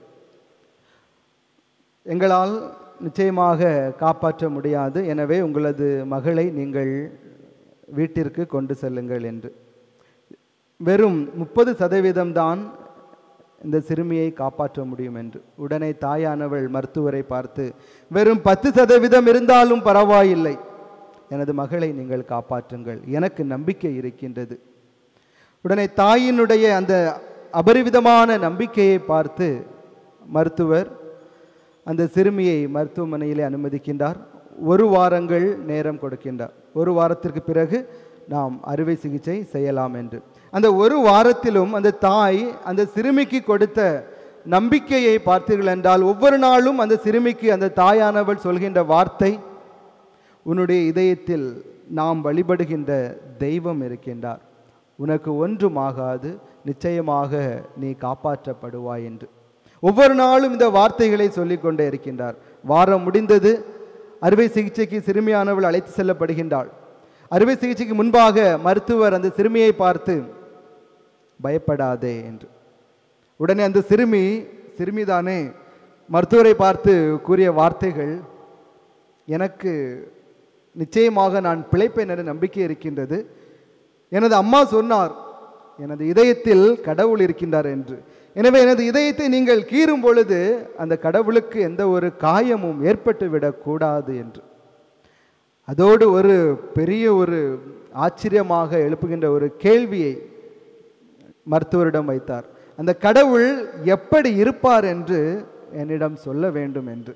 எங்களால் நிச்சயமாக காப்பாற்ற முடியாது எனவே உங்களது மகளை நீங்கள் வீட்டிற்கு கொண்டு செல்லுங்கள் என்று வெறும் முப்பது சதவீதம் தான் இந்த சிறுமியை காப்பாற்ற முடியும் என்று உடனே தாயானவள் மருத்துவரை பார்த்து வெறும் பத்து சதவீதம் இருந்தாலும் பரவாயில்லை எனது மகளை நீங்கள் காப்பாற்றுங்கள் எனக்கு நம்பிக்கை இருக்கின்றது உடனே தாயினுடைய அந்த அபரிவிதமான நம்பிக்கையை பார்த்து மருத்துவர் அந்த சிறுமியை மருத்துவமனையிலே அனுமதிக்கின்றார் ஒரு வாரங்கள் நேரம் கொடுக்கின்றார் ஒரு வாரத்திற்கு பிறகு நாம் அறுவை சிகிச்சை செய்யலாம் என்று அந்த ஒரு வாரத்திலும் அந்த தாய் அந்த சிறுமிக்கு கொடுத்த நம்பிக்கையை பார்த்தீர்கள் என்றால் ஒவ்வொரு நாளும் அந்த சிறுமிக்கு அந்த தாயானவள் சொல்கின்ற வார்த்தை உன்னுடைய இதயத்தில் நாம் வழிபடுகின்ற தெய்வம் இருக்கின்றார் உனக்கு ஒன்றும் ஆகாது நிச்சயமாக நீ காப்பாற்றப்படுவாய் என்று ஒவ்வொரு நாளும் இந்த வார்த்தைகளை சொல்லிக்கொண்டே இருக்கின்றார் வாரம் முடிந்தது அறுவை சிகிச்சைக்கு சிறுமியானவள் அழைத்து செல்லப்படுகின்றாள் அறுவை சிகிச்சைக்கு முன்பாக மருத்துவர் அந்த சிறுமியை பார்த்து பயப்படாதே என்று உடனே அந்த சிறுமி சிறுமிதானே மருத்துவரை பார்த்து கூறிய வார்த்தைகள் எனக்கு நிச்சயமாக நான் பிழைப்பேன் என்ற நம்பிக்கை இருக்கின்றது எனது அம்மா சொன்னார் எனது இதயத்தில் கடவுள் இருக்கின்றார் என்று எனவே எனது இதயத்தை நீங்கள் கீறும் பொழுது அந்த கடவுளுக்கு எந்த ஒரு காயமும் ஏற்பட்டு விடக்கூடாது என்று அதோடு ஒரு பெரிய ஒரு ஆச்சரியமாக எழுப்புகின்ற ஒரு கேள்வியை மருத்துவரிடம் வைத்தார் அந்த கடவுள் எப்படி இருப்பார் என்று என்னிடம் சொல்ல வேண்டும் என்று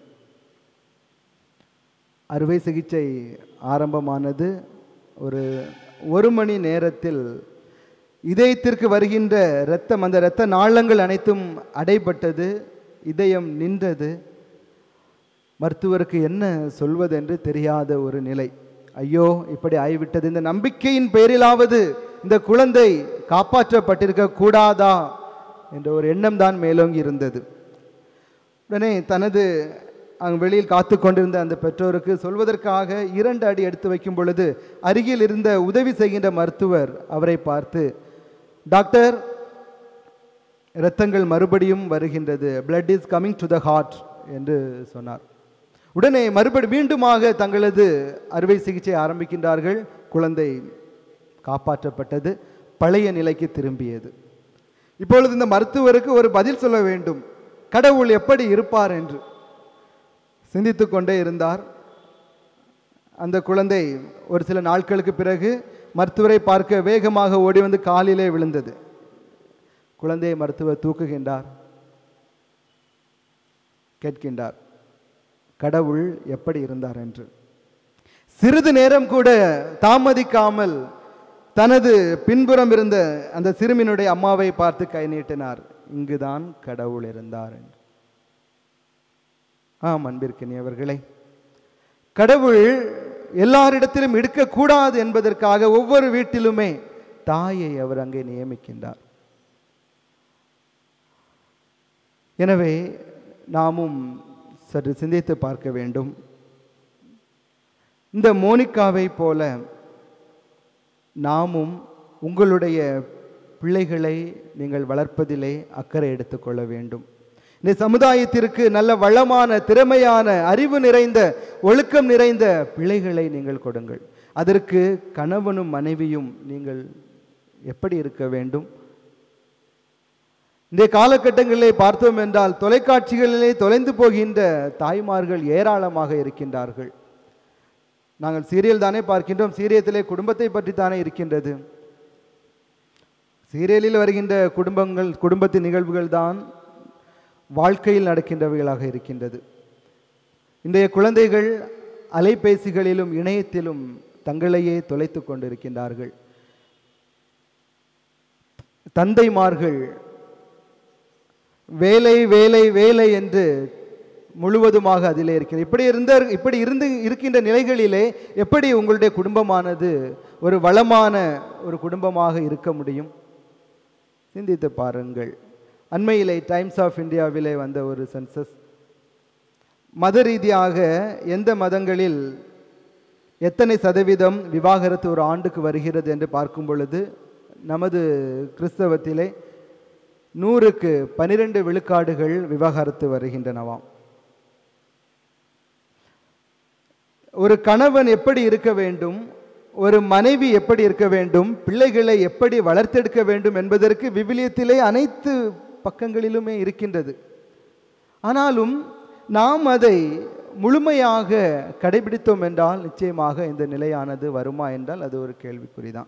அறுவை சிகிச்சை ஆரம்பமானது ஒரு ஒரு மணி நேரத்தில் இதயத்திற்கு வருகின்ற இரத்தம் அந்த இரத்த நாளங்கள் அனைத்தும் அடைபட்டது இதயம் நின்றது மருத்துவருக்கு என்ன சொல்வதென்று தெரியாத ஒரு நிலை ஐயோ இப்படி ஆகிவிட்டது இந்த நம்பிக்கையின் பேரிலாவது இந்த குழந்தை காப்பாற்றப்பட்டிருக்க கூடாதா என்ற ஒரு எண்ணம் தான் மேலோங்கி இருந்தது உடனே தனது அங்கு வெளியில் காத்து கொண்டிருந்த அந்த பெற்றோருக்கு சொல்வதற்காக இரண்டு அடி எடுத்து வைக்கும் பொழுது அருகில் இருந்த உதவி செய்கின்ற மருத்துவர் அவரை பார்த்து டாக்டர் இரத்தங்கள் மறுபடியும் வருகின்றது blood is coming to the heart என்று சொன்னார் உடனே மறுபடி மீண்டுமாக தங்களது அறுவை சிகிச்சை ஆரம்பிக்கின்றார்கள் குழந்தை காப்பாற்றப்பட்டது பழைய நிலைக்கு திரும்பியது இப்பொழுது இந்த மருத்துவருக்கு ஒரு பதில் சொல்ல வேண்டும் கடவுள் எப்படி இருப்பார் என்று சிந்தித்து கொண்டே இருந்தார் அந்த குழந்தை ஒரு சில நாட்களுக்கு பிறகு மருத்துவரை பார்க்க வேகமாக ஓடி வந்து காலிலே விழுந்தது குழந்தையை மருத்துவர் தூக்குகின்றார் கேட்கின்றார் கடவுள் எப்படி இருந்தார் என்று சிறிது நேரம் கூட தாமதிக்காமல் தனது பின்புறம் இருந்த அந்த சிறுமியினுடைய அம்மாவை பார்த்து கை நீட்டினார் இங்குதான் கடவுள் இருந்தார் என்று ஆம் அன்பிற்கினியவர்களே கடவுள் எல்லாரிடத்திலும் இருக்கக்கூடாது என்பதற்காக ஒவ்வொரு வீட்டிலுமே தாயை அவர் அங்கே நியமிக்கின்றார் எனவே நாமும் சற்று சிந்தித்து பார்க்க வேண்டும் இந்த மோனிகாவை போல நாமும் உங்களுடைய பிள்ளைகளை நீங்கள் வளர்ப்பதிலே அக்கறை எடுத்துக்கொள்ள வேண்டும் இந்த சமுதாயத்திற்கு நல்ல வளமான திறமையான அறிவு நிறைந்த ஒழுக்கம் நிறைந்த பிள்ளைகளை நீங்கள் கொடுங்கள் அதற்கு கணவனும் மனைவியும் நீங்கள் எப்படி இருக்க வேண்டும் இந்த காலகட்டங்களிலே பார்த்தோம் என்றால் தொலைக்காட்சிகளிலே தொலைந்து போகின்ற தாய்மார்கள் ஏராளமாக இருக்கின்றார்கள் நாங்கள் சீரியல் தானே பார்க்கின்றோம் சீரியத்திலே குடும்பத்தை பற்றி தானே இருக்கின்றது சீரியலில் வருகின்ற குடும்பங்கள் குடும்பத்தின் நிகழ்வுகள் தான் வாழ்க்கையில் நடக்கின்றவைகளாக இருக்கின்றது இன்றைய குழந்தைகள் அலைபேசிகளிலும் இணையத்திலும் தங்களையே தொலைத்து கொண்டிருக்கின்றார்கள் தந்தைமார்கள் வேலை வேலை வேலை என்று முழுவதுமாக அதிலே இருக்கிறது இப்படி இருந்த இப்படி இருந்து இருக்கின்ற நிலைகளிலே எப்படி உங்களுடைய குடும்பமானது ஒரு வளமான ஒரு குடும்பமாக இருக்க முடியும் சிந்தித்து பாருங்கள் அண்மையிலே டைம்ஸ் ஆஃப் இந்தியாவிலே வந்த ஒரு சென்சஸ் மத ரீதியாக எந்த மதங்களில் எத்தனை சதவீதம் விவாகரத்து ஒரு ஆண்டுக்கு வருகிறது என்று பார்க்கும் பொழுது நமது கிறிஸ்தவத்திலே நூறுக்கு பனிரெண்டு விழுக்காடுகள் விவாகரத்து வருகின்றனவாம் ஒரு கணவன் எப்படி இருக்க வேண்டும் ஒரு மனைவி எப்படி இருக்க வேண்டும் பிள்ளைகளை எப்படி வளர்த்தெடுக்க வேண்டும் என்பதற்கு விவிலியத்திலே அனைத்து பக்கங்களிலுமே இருக்கின்றது ஆனாலும் நாம் அதை முழுமையாக கடைபிடித்தோம் என்றால் நிச்சயமாக இந்த நிலையானது வருமா என்றால் அது ஒரு கேள்விக்குறிதான்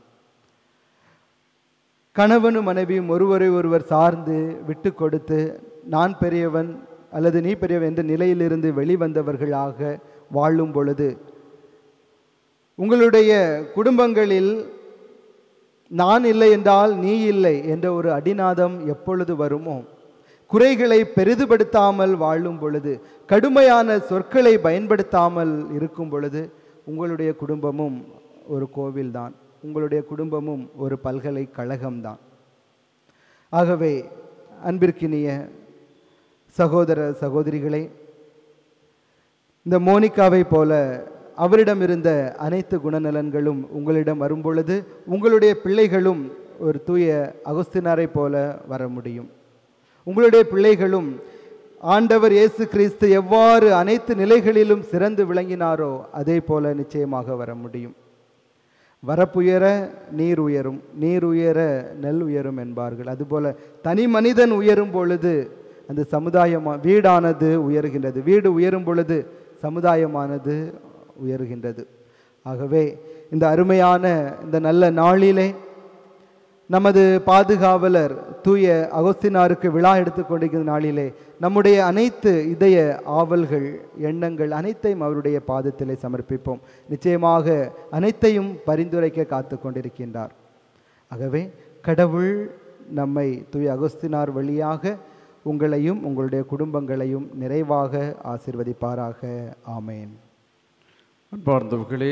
கணவனும் மனைவியும் ஒருவரை ஒருவர் சார்ந்து விட்டு கொடுத்து நான் பெரியவன் அல்லது நீ பெரியவன் என்ற நிலையிலிருந்து வெளிவந்தவர்களாக வாழும் பொழுது உங்களுடைய குடும்பங்களில் நான் இல்லை என்றால் நீ இல்லை என்ற ஒரு அடிநாதம் எப்பொழுது வருமோ குறைகளை பெரிதுபடுத்தாமல் வாழும் பொழுது கடுமையான சொற்களை பயன்படுத்தாமல் இருக்கும் பொழுது உங்களுடைய குடும்பமும் ஒரு கோவில்தான் உங்களுடைய குடும்பமும் ஒரு பல்கலைக்கழகம்தான் ஆகவே அன்பிற்கினிய சகோதர சகோதரிகளே இந்த மோனிகாவை போல அவரிடம் இருந்த அனைத்து குணநலன்களும் உங்களிடம் வரும்பொழுது உங்களுடைய பிள்ளைகளும் ஒரு தூய அகுஸ்தினாரை போல வர முடியும் உங்களுடைய பிள்ளைகளும் ஆண்டவர் இயேசு கிறிஸ்து எவ்வாறு அனைத்து நிலைகளிலும் சிறந்து விளங்கினாரோ அதே போல நிச்சயமாக வர முடியும் வரப்புயர நீர் உயரும் நீர் உயர நெல் உயரும் என்பார்கள் அதுபோல தனி மனிதன் உயரும் பொழுது அந்த சமுதாயம் வீடானது உயர்கின்றது வீடு உயரும் பொழுது சமுதாயமானது உயர்கின்றது ஆகவே இந்த அருமையான இந்த நல்ல நாளிலே நமது பாதுகாவலர் தூய அகஸ்தினாருக்கு விழா எடுத்துக்கொண்டிருக்கிற நாளிலே நம்முடைய அனைத்து இதய ஆவல்கள் எண்ணங்கள் அனைத்தையும் அவருடைய பாதத்திலே சமர்ப்பிப்போம் நிச்சயமாக அனைத்தையும் பரிந்துரைக்க காத்து கொண்டிருக்கின்றார் ஆகவே கடவுள் நம்மை தூய அகஸ்தினார் வழியாக உங்களையும் உங்களுடைய குடும்பங்களையும் நிறைவாக ஆசிர்வதிப்பாராக ஆமேன் அன்பார்ந்தவர்களே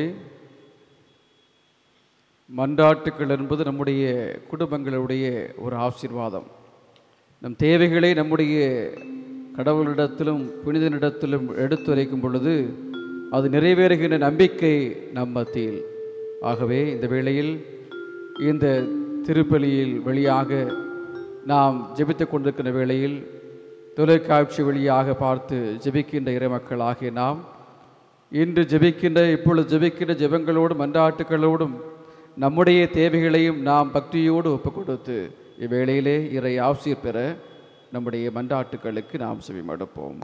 மன்றாட்டுக்கள் என்பது நம்முடைய குடும்பங்களுடைய ஒரு ஆசீர்வாதம் நம் தேவைகளை நம்முடைய கடவுளிடத்திலும் புனிதனிடத்திலும் எடுத்துரைக்கும் பொழுது அது நிறைவேறுகின்ற நம்பிக்கை நம் மத்தியில் ஆகவே இந்த வேளையில் இந்த திருப்பலியில் வழியாக நாம் ஜெபித்துக் கொண்டிருக்கின்ற வேளையில் தொலைக்காட்சி வழியாக பார்த்து ஜெபிக்கின்ற இறைமக்களாகிய நாம் இன்று ஜெபிக்கின்ற இப்பொழுது ஜெபிக்கின்ற ஜெபங்களோடும் மன்றாட்டுகளோடும் நம்முடைய தேவைகளையும் நாம் பக்தியோடு ஒப்புக் கொடுத்து இவ்வேளையிலே இறை ஆசிரியர் பெற நம்முடைய மன்றாட்டுகளுக்கு நாம் செவிமடுப்போம்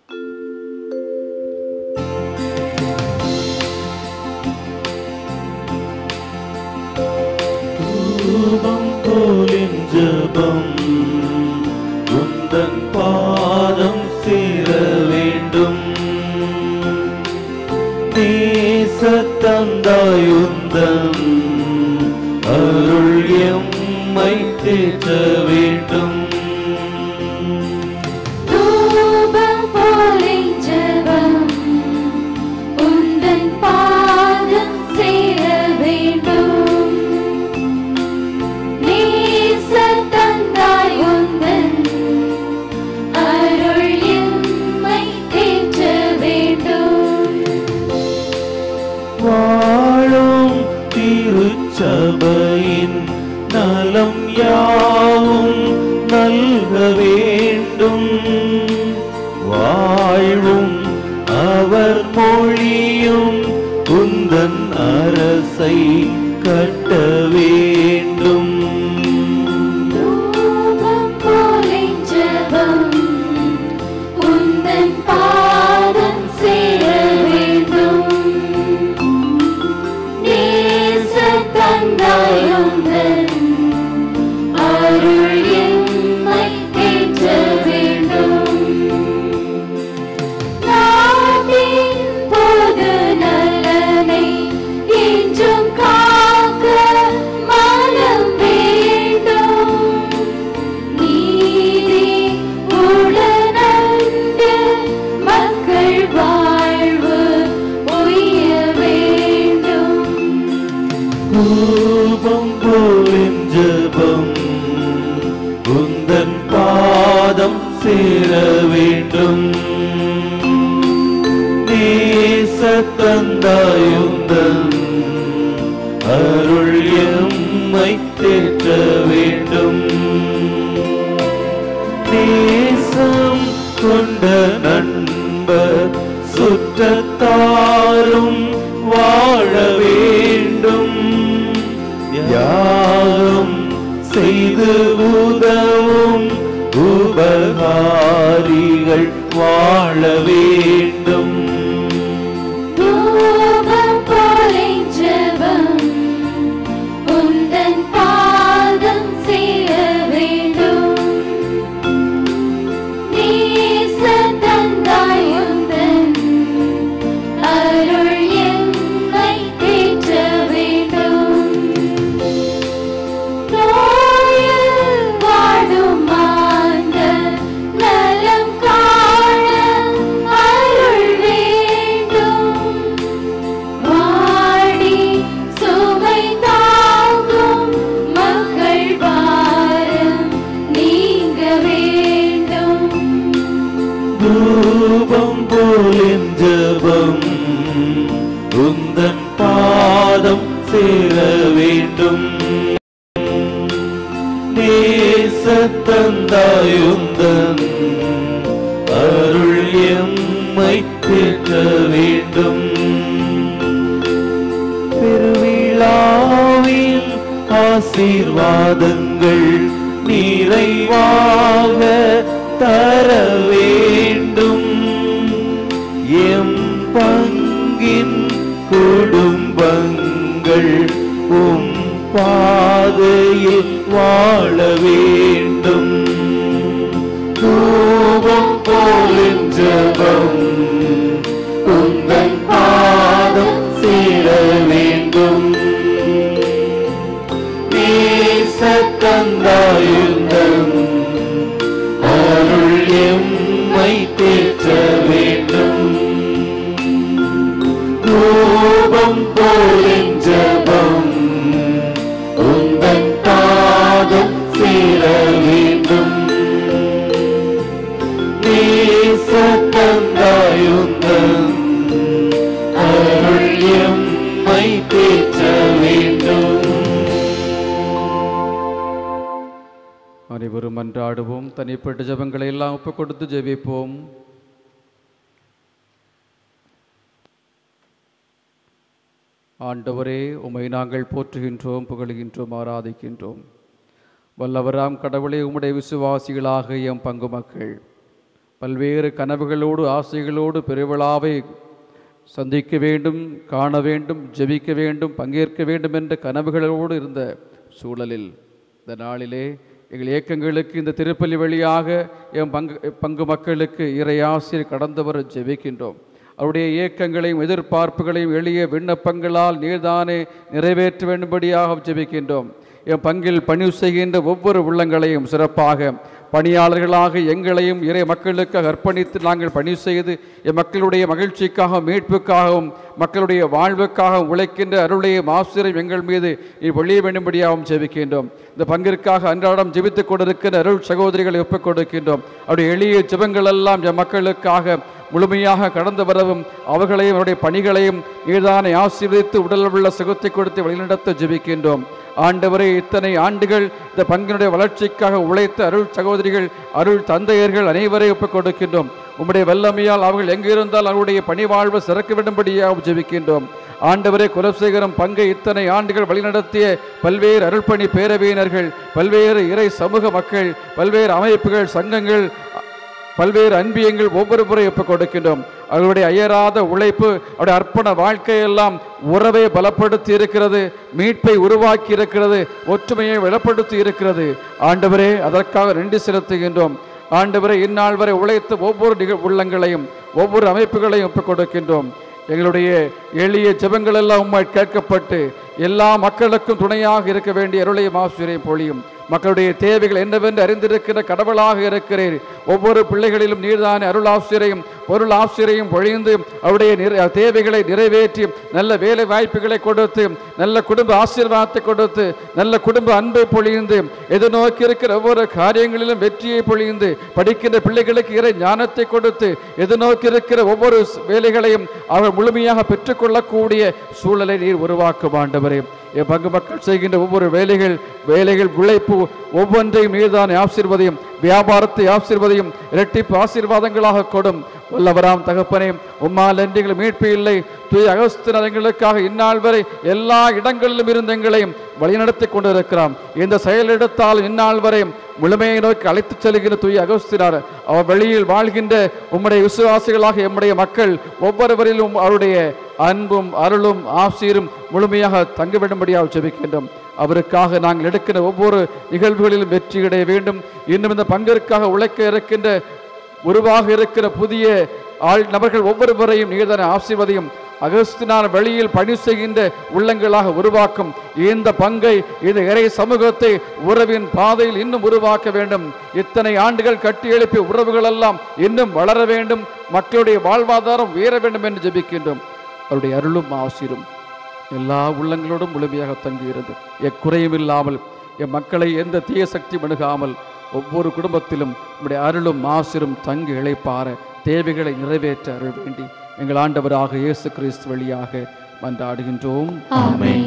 தூபம் போலின் ஜபம் உந்தன் பாதம் சேர வேண்டும் நேசத்தந்தாயுந்தம் அருள் எம்மை தேற்ற வேண்டும் தூபம் போலே ஜெபம் உந்தன் பாதம் சேர வேண்டும் நேசத்தந்தாய் உந்தன் அருள் எம்மை தேற்ற வேண்டும் வாழும் திருச்சபையின் நலம் யாவும் நல்க வேண்டும் வாழ்வும் அவர் மொழியும் உந்தன் அரசை கட்ட வேண்டும் தூபம் போலே ஜெபம் உந்தன் பாதம் சேர வேண்டும் நேசத்தந்தாய் உந்தன் அருள் எம்மை தேற்ற வேண்டும் நாட்டின் பொது நலனை என்றும் காக்க மனம் வேண்டும் நீதி உடனண்டு மக்கள் வாழ்வு உய்ய வேண்டும் ரூபம் போலின் ஜபம் உந்தன் பாதம் சேர வேண்டும் நேசத்தந்தாயுந்தன் அருள் எம்மை தேற்ற வேண்டும் நேசம் கொண்ட நண்பர் சுற்றத்தாரும் வாழ வேண்டும் யாரும் செய்து உதவும் உபகாரிகள் வாழ வேண்டும் தூபம் போலே ஜெபம் உந்தன் பாதம் சேர வேண்டும் நேசத்தந்தாய் உந்தன் அருள் எம்மை தேற்ற வேண்டும் நோயில் வாடும் மாந்தர் நலம் காண அருள் வேண்டும் வாடி சுமை தாங்கும் மக்கள் பாரம் நீங்க வேண்டும் தூபம் போலின் ஜபம் உந்தன் பாதம் சேர வேண்டும் நேசத்தந்தாயுந்தன் அருள் எம்மை பெற்ற வேண்டும் பெருவிழாவின் ஆசீர்வாதங்கள் நிறைவாக தர வேண்டும் எம் பங்கின் குடும்பங்கள் உம் பாதையில் வாழ வேண்டும் தூபம் போலின் ஜபம் உங்கள் பாதம் சேர வேண்டும் நேசத்தந்தாயுந்தம் அருள் தந்தாயுந்தன் அருள் எம்மை தேற்ற வேண்டும் அனைவரும் அன்றாடுவோம் தனிப்பட்ட ஜெபங்களை எல்லாம் ஒப்புக் கொடுத்து ஜெபிப்போம் ஆண்டவரே உம்மை நாங்கள் போற்றுகின்றோம் புகழுகின்றோம் ஆராதிக்கின்றோம் வல்லவராம் கடவுளே உம்முடைய விசுவாசிகளாக எம் பங்கு மக்கள் பல்வேறு கனவுகளோடு ஆசைகளோடு பெருவிழாவை சந்திக்க வேண்டும் காண வேண்டும் ஜெபிக்க வேண்டும் பங்கேற்க வேண்டும் என்ற கனவுகளோடு இருந்த சூழலில் இந்த நாளிலே எங்கள் இயக்கங்களுக்கு இந்த திருப்பலி வழியாக எம் பங்கு பங்கு மக்களுக்கு இறையாசிரியர் கடந்து வர ஜெபிக்கின்றோம் அவருடைய இயக்கங்களையும் எதிர்பார்ப்புகளையும் எளிய விண்ணப்பங்களால் நீர்தானே நிறைவேற்ற வேண்டும்படியாக ஜெபிக்கின்றோம் என் பங்கில் பணி செய்கின்ற ஒவ்வொரு உள்ளங்களையும் சிறப்பாக பணியாளர்களாக எங்களையும் இறை மக்களுக்காக அர்ப்பணித்து நாங்கள் பணி செய்து என் மக்களுடைய மகிழ்ச்சிக்காகவும் மீட்புக்காகவும் மக்களுடைய வாழ்வுக்காகவும் உழைக்கின்ற அருளையும் ஆசிரியம் எங்கள் மீது நீ வெளிய வேண்டும்படியாகவும் ஜெபிக்கின்றோம் இந்த பங்கிற்காக அன்றாடம் ஜெபித்துக் கொண்டிருக்கிற அருள் சகோதரிகளை ஒப்புக் கொடுக்கின்றோம் அவருடைய எளிய ஜெபங்கள் எல்லாம் என் மக்களுக்காக முழுமையாக கடந்து வரவும் அவர்களையும் அவருடைய பணிகளையும் நீர்தானை ஆசீர்வதித்து உடல் உள்ள சுகத்தை கொடுத்து வழிநடத்த ஜெபிக்கின்றோம் ஆண்டவரே இத்தனை ஆண்டுகள் இந்த பங்கினுடைய வளர்ச்சிக்காக உழைத்த அருள் சகோதரிகள் அருள் தந்தையர்கள் அனைவரையும் ஒப்புக் கொடுக்கின்றோம் உம்முடைய வல்லமையால் அவர்கள் எங்கு இருந்தால் அவருடைய பணி வாழ்வு சிறக்க வேண்டும்படியாக ஜெபிக்கின்றோம் ஆண்டவரே குலசேகரம் பங்கை இத்தனை ஆண்டுகள் வழிநடத்திய பல்வேறு அருள்பணி பேரவையினர்கள் பல்வேறு இறை சமூக மக்கள் பல்வேறு அமைப்புகள் சங்கங்கள் பல்வேறு அன்பியங்கள் ஒவ்வொரு முறை ஒப்புக் கொடுக்கின்றோம் அவர்களுடைய அயராத உழைப்பு அவருடைய அர்ப்பண வாழ்க்கையெல்லாம் உறவை பலப்படுத்தி இருக்கிறது மீட்பை உருவாக்கி இருக்கிறது ஒற்றுமையை வெளிப்படுத்தி இருக்கிறது ஆண்டவரே அதற்காக நன்றி செலுத்துகின்றோம் ஆண்டவரே இந்நாள் வரை உழைத்த ஒவ்வொரு நிகழ் உள்ளங்களையும் ஒவ்வொரு அமைப்புகளையும் ஒப்புக் கொடுக்கின்றோம் எங்களுடைய எளிய ஜெபங்கள் எல்லாம் உம்மை கேட்கப்பட்டு எல்லா மக்களுக்கும் துணையாக இருக்க வேண்டிய அருளையும் ஆசிரியம் பொழியும் மக்களுடைய தேவைகள் என்னவென்று அறிந்திருக்கிற கடவுளாக இருக்கிறீர் ஒவ்வொரு பிள்ளைகளிலும் நீர்தான அருள் ஆசிரியையும் பொருள் ஆசிரியையும் பொழிந்து அவருடைய நிறை- தேவைகளை நிறைவேற்றி நல்ல வேலை வாய்ப்புகளை கொடுத்து நல்ல குடும்ப ஆசீர்வாதத்தை கொடுத்து நல்ல குடும்ப அன்பை பொழிந்து எதிர்நோக்கி இருக்கிற ஒவ்வொரு காரியங்களிலும் வெற்றியை பொழிந்து படிக்கின்ற பிள்ளைகளுக்கு இறை ஞானத்தை கொடுத்து எதிர்நோக்கி இருக்கிற ஒவ்வொரு ஸ்- வேலைகளையும் அவர் முழுமையாக பெற்றுக்கொள்ளக்கூடிய சூழலை நீர் உருவாக்கும் ஆண்டவரே என் பங்கு மக்கள் செய்கின்ற ஒவ்வொரு வேலைகள் வேலைகள் உழைப்பு ஒவ்வொன்றையும் நீர்தான் ஆசீர்வதியும் வியாபாரத்தை ஆசீர்வதியும் இரட்டிப்பு ஆசீர்வாதங்களாக கொடும் வல்லவராம் தகப்பனே உம்மால் என்றெங்கள் மீட்பு இல்லை தூய அகஸ்தினங்களுக்காக இந்நாள் வரை எல்லா இடங்களிலும் இருந்து எங்களையும் வழிநடத்தி கொண்டிருக்கிறான் இந்த செயலெடுத்தால் இந்நாள் வரை முழுமையை நோக்கி அழைத்துச் செல்கின்ற தூய அகஸ்தினார் அவர் வெளியில் வாழ்கின்ற உம்முடைய விசுவாசிகளாக எம்முடைய மக்கள் ஒவ்வொருவரிலும் அவருடைய அன்பும் அருளும் ஆசீரும் முழுமையாக தங்கிவிடும்படியாக ஜெபிக்கின்றோம் அவருக்காக நாங்கள் எடுக்கிற ஒவ்வொரு நிகழ்வுகளிலும் வெற்றி அடைய வேண்டும் இன்னும் இந்த பங்கிற்காக உழைக்க இருக்கின்ற உருவாக இருக்கிற புதிய ஆள் நபர்கள் ஒவ்வொருவரையும் நீர்தான ஆசீர்வதியும் அகஸ்தினார் வெளியில் பணி செய்கின்ற உள்ளங்களாக உருவாக்கும் இந்த பங்கை இந்த இறை சமூகத்தை உறவின் பாதையில் இன்னும் உருவாக்க வேண்டும் இத்தனை ஆண்டுகள் கட்டி எழுப்பிய உறவுகள் எல்லாம் இன்னும் வளர வேண்டும் மக்களுடைய வாழ்வாதாரம் உயர வேண்டும் என்று ஜெபிக்கின்றோம் அவருடைய அருளும் ஆசீரும் எல்லா உள்ளங்களோடும் முழுமையாக தங்கியிருந்தது எக்குறையும் இல்லாமல் என் மக்களை எந்த தீய சக்தி அணுகாமல் ஒவ்வொரு குடும்பத்திலும் உம்முடைய அருளும் ஆசிரும் தங்கி இழைப்பார தேவைகளை நிறைவேற்ற அருள் வேண்டி எங்கள் ஆண்டவராக இயேசு கிறிஸ்து வழியாக மன்றாடுகின்றோம் ஆமென்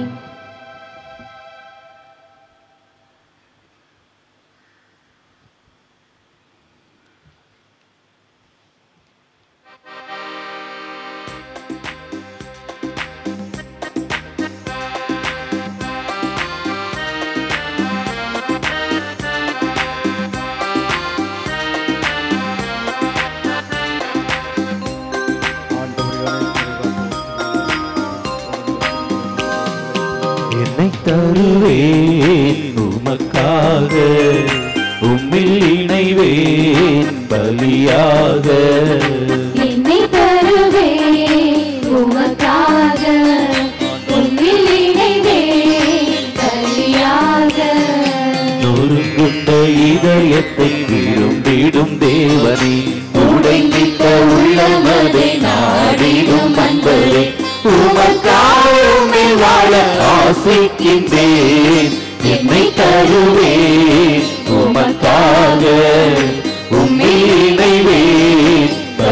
என்னை தருவேன் உமக்காக உம்மில் இணைவேன் பலியாக என்னை தருவே உமக்காக உன்னில் இணைவே பலியாக நொறுங்குண்ட இதயத்தை விரும்பிடும் தேவனே உடைந்திட்ட உள்ளமதை நாடிடும் அன்பரே உமக்காகவுமே வாழ ஆசைக்கின்றேன் என்னை தருவேன் உமக்காக உம்மை இணைவேன்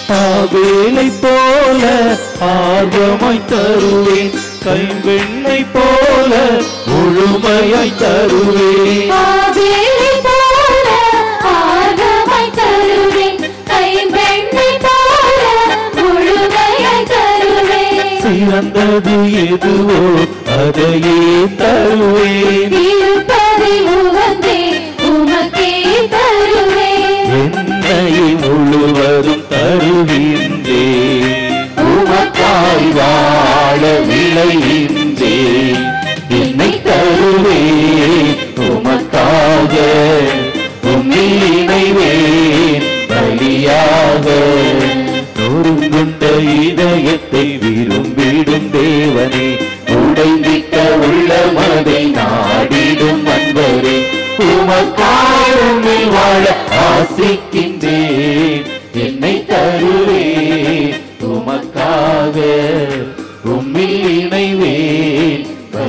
ஆவேலை போல ஆர்வமாய் தருவேன் கைவெண்ணை போல முழுமையாய் தருவேன் ஆவேலை போல ஆர்வமாய் தருவேன் கைம்பெண்ணை போல முழுமையாய் தருவேன் சிறந்தது எதுவோ அதையே தருவேன் இருப்பதை உகந்தே உமக்கே தருவேன் என்னை முழுவதும் தருகின்றேன் உமக்காய் வாழ விளைகின்றேன் என்னை தருவேன் உமக்காக உம்மில் இணைவேன் பலியாக நொறுங்குண்ட இதயத்தை விரும்பிடும் தேவனே உடைந்திட்ட உள்ளமதை நாடிடும் அன்பரே உமக்காருமில் வாழ ஆசிக்கின்றேன் என்னை தருவேன் உமக்காக உம்மில் இணைவேன்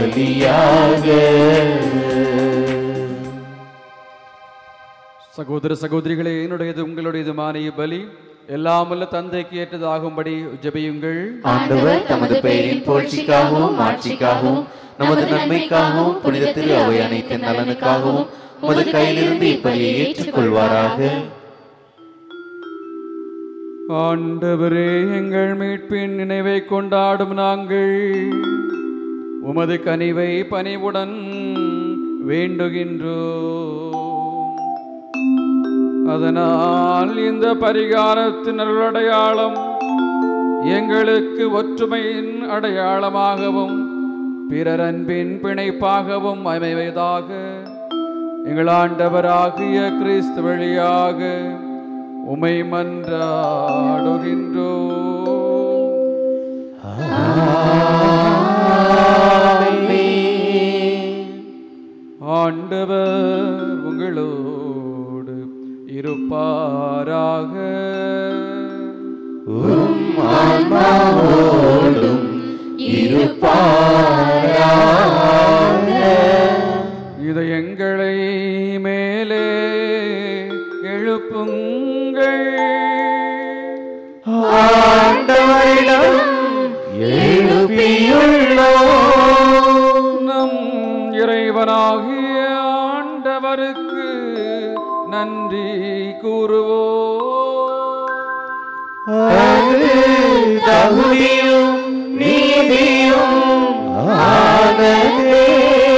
பலியாக சகோதர சகோதரிகளே என்னுடையது உங்களுடையதுமான பலி எல்லாமல்ல தந்தைக்கு ஏற்றதாகும்படி ஜெபியுங்கள் ஆண்டவர் தமது பெயரின் புகழ்ச்சிக்காகவும் ஆட்சிக்காகவும் நமது நன்மைக்காகவும் புனித திரு அவை அனைத்து நலனுக்காகவும் உமது கையிலிருந்து இப்பலியை ஏற்றுக்கொள்வாராக ஆண்டவரே எங்கள் மீட்பின் நினைவை கொண்டாடும் நாங்கள் உமது கனிவை பணிவுடன் வேண்டுகின்றோம் அதனால் இந்த பரிகாரத்தின் அடையாளம் எங்களுக்கு ஒற்றுமையின் அடையாளமாகவும் பிறர் அன்பின் பிணைப்பாகவும் அமைவதாக எங்கள் ஆண்டவராகிய கிறிஸ்து வழியாக உமை மன்றாடுகின்றோ ஆண்டவர் உங்களோடு இருப்பாராக ஆன்மாவோடும் இதை எங்களை மேலே எழுப்புங்கள் ஆண்டவரிடம் எழுப்பியுள்ளோம் நம் இறைவனாகிய ஆண்டவருக்கு நன்றி கூறுவோம் அது தகுதியும் நீதியும் ஆனதே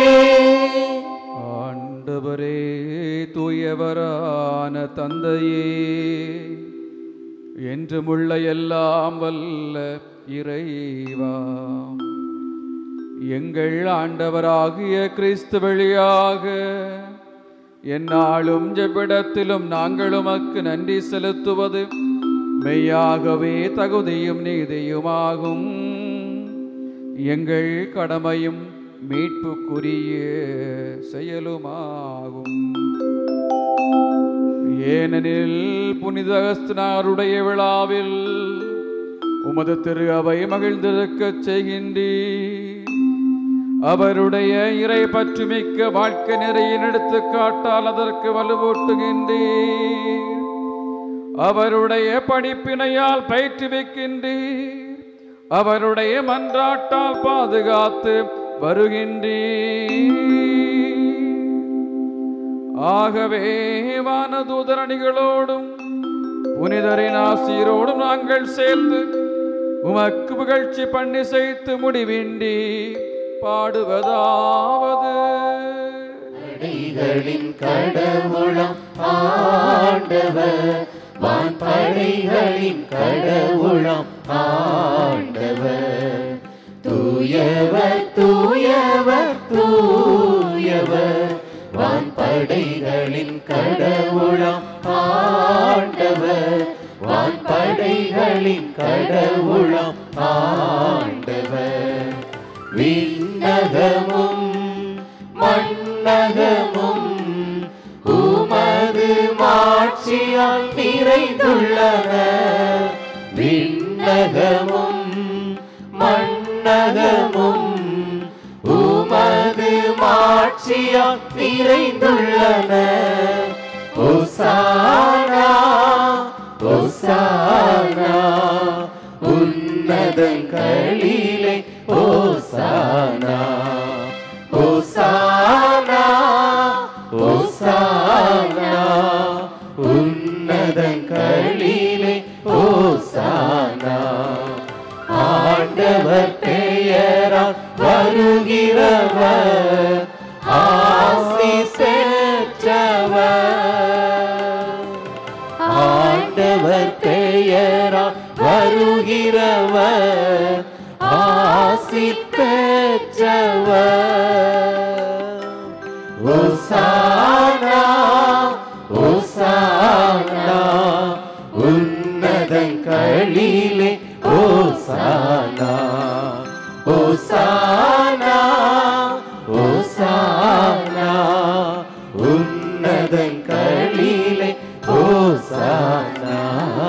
ஆண்டவரே தூயவரான தந்தையே என்றுமுள்ள எல்லாம் வல்ல இறைவா எங்கள் ஆண்டவராகிய கிறிஸ்து வழியாக எந்நாளும் எவ்விடத்திலும் நாங்கள் உமக்கு நன்றி செலுத்துவது மெய்யாகவே தகுதியும் நீதியுமாகும் எங்கள் கடமையும் மீட்புக்குரிய செயலுமாகும் ஏனெனில் புனித அகஸ்தினாருடைய விழாவில் உமது திரு அவை மகிழ்ந்திருக்கச் செய்கின்றீர் அவருடைய இறை பற்றுமிக்க வாழ்க்கை நிறையின் எடுத்துக்காட்டால் அதற்கு வலுவூட்டுகின்றீர் அவருடைய படிப்பினையால் பயிற்றுவிக்கின்றீர் அவருடைய மன்றாட்டால் பாதுகாத்து வருகின்றீர் ஆகவே வானதூதரணிகளோடும் புனிதரின் ஆசீரோடும் நாங்கள் சேர்ந்து உமக்கு புகழ்ச்சி பண்ணி செய்து முடிவின்றி பாடுவதாவது படைகளின் கடவுளம் ஆண்டவர் வான்படைகளின் கடவுளம் ஆண்டவர் தூயவர் தூயவர் தூயவர் வான்படைகளின் கடவுளம் ஆண்டவர் வான்படைகளின் கடவுளம் ஆண்டவர் விண்ணகமும் மண்ணகமும் உமது மாட்சியால் நிறைந்துள்ளன விண்ணகமும் மண்ணகமும் உமது மாட்சியால் நிறைந்துள்ளன ஒசானா ஒசானா ஓசானா உன்னதங்களிலே ஓசானா ஓசானா ஓசானா உன்னதங்களிலே ஓசானா ஆண்டவர் பெயரால் வருகிறவர் ஆசி பெற்றவர் ஆண்டவர் பெயரால் வருகிறவர் ஆசி பெற்றவர் ஓசானா ஓசானா உன்னதங்களிலே ஓசானா ஓசானா ஓசானா உன்னதங்களிலே ஓசானா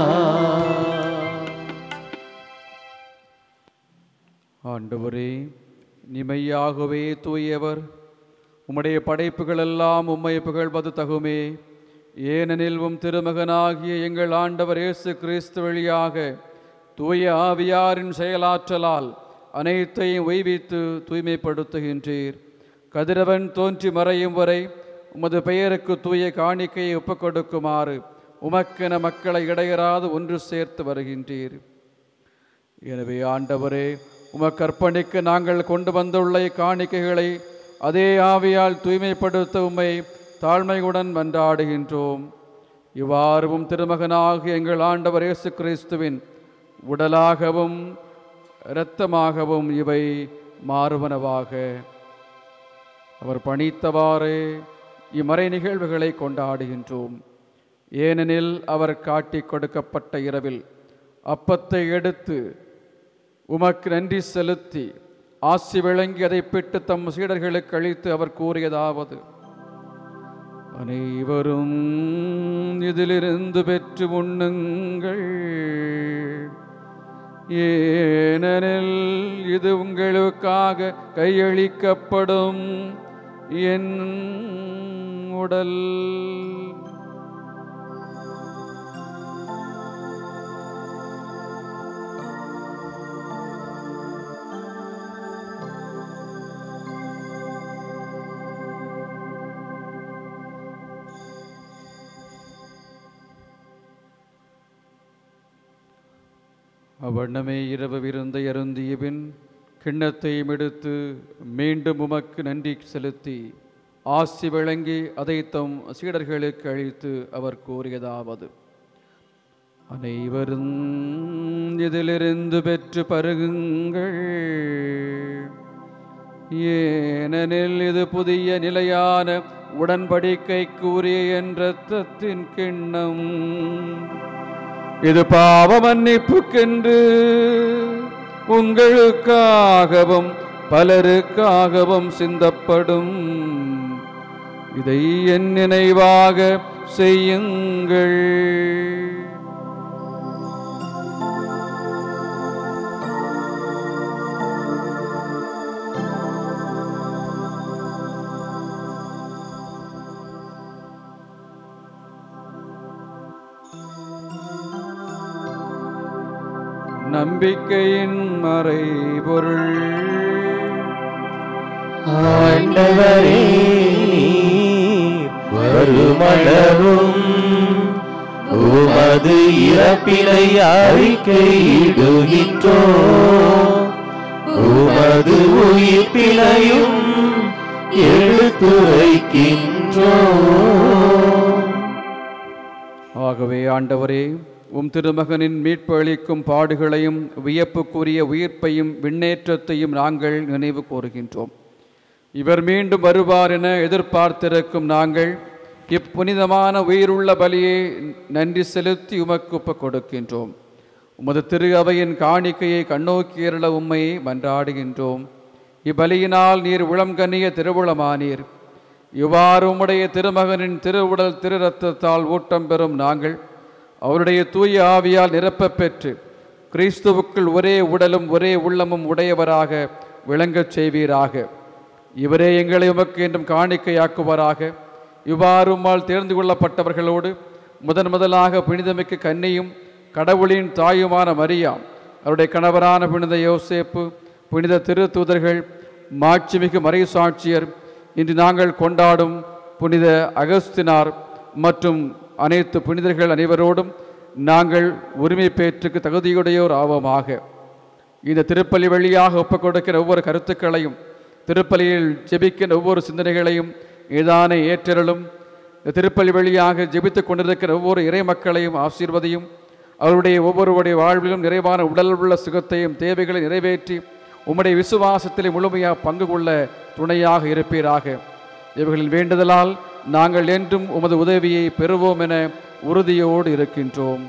ஆண்டவரே நிமையாகவே தூயவர் உம்முடைய படைப்புகள் எல்லாம் உம்மை புகழ்வது தகுமே ஏனெனில் உம் திருமகனாகிய எங்கள் ஆண்டவர் இயேசு கிறிஸ்து வழியாக தூய ஆவியாரின் செயலாற்றலால் அனைத்தையும் உய்வித்து தூய்மைப்படுத்துகின்றீர் கதிரவன் தோன்றி மறையும் வரை உமது பெயருக்கு தூய காணிக்கையை ஒப்புக் கொடுக்குமாறு உமக்கென மக்களை இடையராது ஒன்று சேர்த்து வருகின்றீர் எனவே ஆண்டவரே உமக்கற்பணிக்கு நாங்கள் கொண்டு வந்துள்ள காணிக்கைகளை அதே ஆவியால் தூய்மைப்படுத்த உம்மை தாழ்மையுடன் மன்றாடுகின்றோம் இவ்வாறும் திருமகனாகிய எங்கள் ஆண்டவர் இயேசு கிறிஸ்துவின் உடலாகவும் இரத்தமாகவும் இவை மாறுவனவாக அவர் பணித்தவாறே இம்மறை நிகழ்வுகளை கொண்டாடுகின்றோம் ஏனெனில் அவர் காட்டிக் கொடுக்கப்பட்ட இரவில் அப்பத்தை எடுத்து உமக்கு நன்றி செலுத்தி ஆசி விளங்கி அதை பிட்டு தம் சீடர்களுக்கு அளித்து அவர் கூறியதாவது அனைவரும் இதிலிருந்து பெற்று உண்ணுங்கள் ஏனெனில் இது உங்களுக்காக கையளிக்கப்படும் என் உடல் அவ்வண்ணமே இரவு விருந்தை அருந்திய பின் கிண்ணத்தையும் எடுத்து மீண்டும் உமக்கு நன்றி செலுத்தி ஆசி வழங்கி அதை தம் சீடர்களுக்கு அளித்து அவர் கூறியதாவது அனைவரும் இதிலிருந்து பெற்று பருகுங்கள் ஏனெனில் இது புதிய நிலையான உடன்படிக்கைக்குரிய என் இரத்தத்தின் கிண்ணம் இது பாவ மன்னிப்புக்கென்று உங்களுக்காகவும் பலருக்காகவும் சிந்தப்படும் இதை என் நினைவாக செய்யுங்கள் நம்பிக்கையின் மறைபொருள் ஆண்டவரே நீர் வருமளவும் உமது இறப்பினை அறிக்கையிடுகின்றோ உமது உயிர்ப்பினையும் எடுத்துரைக்கின்றோ ஆகவே ஆண்டவரே உம் திருமகனின் மீட்பு அளிக்கும் பாடுகளையும் வியப்புக்குரிய உயிர்ப்பையும் விண்ணேற்றத்தையும் நாங்கள் நினைவு கூறுகின்றோம் இவர் மீண்டும் வருவார் என எதிர்பார்த்திருக்கும் நாங்கள் இப்புனிதமான உயிருள்ள பலியை நன்றி செலுத்தி உமக்கு ஒப்புக் கொடுக்கின்றோம் உமது திரு அவையின் காணிக்கையை கண்ணோக்கியருள உம்மை மன்றாடுகின்றோம் இப்பலியினால் நீர் உளம்கனிய திருவுளமானீர் இவ்வாறு உம்முடைய திருமகனின் திருவுடல் திரு ரத்தத்தால் ஊட்டம் பெறும் நாங்கள் அவருடைய தூய ஆவியால் நிரப்பப் பெற்று கிறிஸ்துவுக்குள் ஒரே உடலும் ஒரே உள்ளமும் உடையவராக விளங்கச் செய்வீராக இவரே எங்களை உமக்கு என்றும் காணிக்கையாக்குவாராக இவ்வாறு உம்மால் தேர்ந்து கொள்ளப்பட்டவர்களோடு முதன் முதலாக புனிதமிக்க கன்னியும் கடவுளின் தாயுமான மரியா அவருடைய கணவரான புனித யோசேப்பு புனித திருத்தூதர்கள் மாட்சிமிகு மறை சாட்சியர் இன்று நாங்கள் கொண்டாடும் புனித அகஸ்தினார் மற்றும் அனைத்து புனிதர்கள் அனைவரோடும் நாங்கள் உரிமை பேற்றுக்கு தகுதியுடையோர் ஆவோமாக இந்த திருப்பலி வழியாக ஒப்புக் கொடுக்கிற ஒவ்வொரு கருத்துக்களையும் திருப்பலியில் ஜெபிக்கிற ஒவ்வொரு சிந்தனைகளையும் ஏதான ஏற்றலும் இந்த திருப்பலி வழியாக ஜெபித்துக் கொண்டிருக்கிற ஒவ்வொரு இறை மக்களையும் ஆசீர்வதியும் அவருடைய ஒவ்வொருவருடைய வாழ்விலும் நிறைவான உடல் உள்ள சுகத்தையும் தேவைகளை நிறைவேற்றி உம்முடைய விசுவாசத்திலே முழுமையாக பங்கு கொள்ள துணையாக இருப்பீராக இவர்களின் வேண்டுதலால் நாங்கள் என்றும் உமது உதவியை பெறுவோம் என உறுதியோடு இருக்கின்றோம்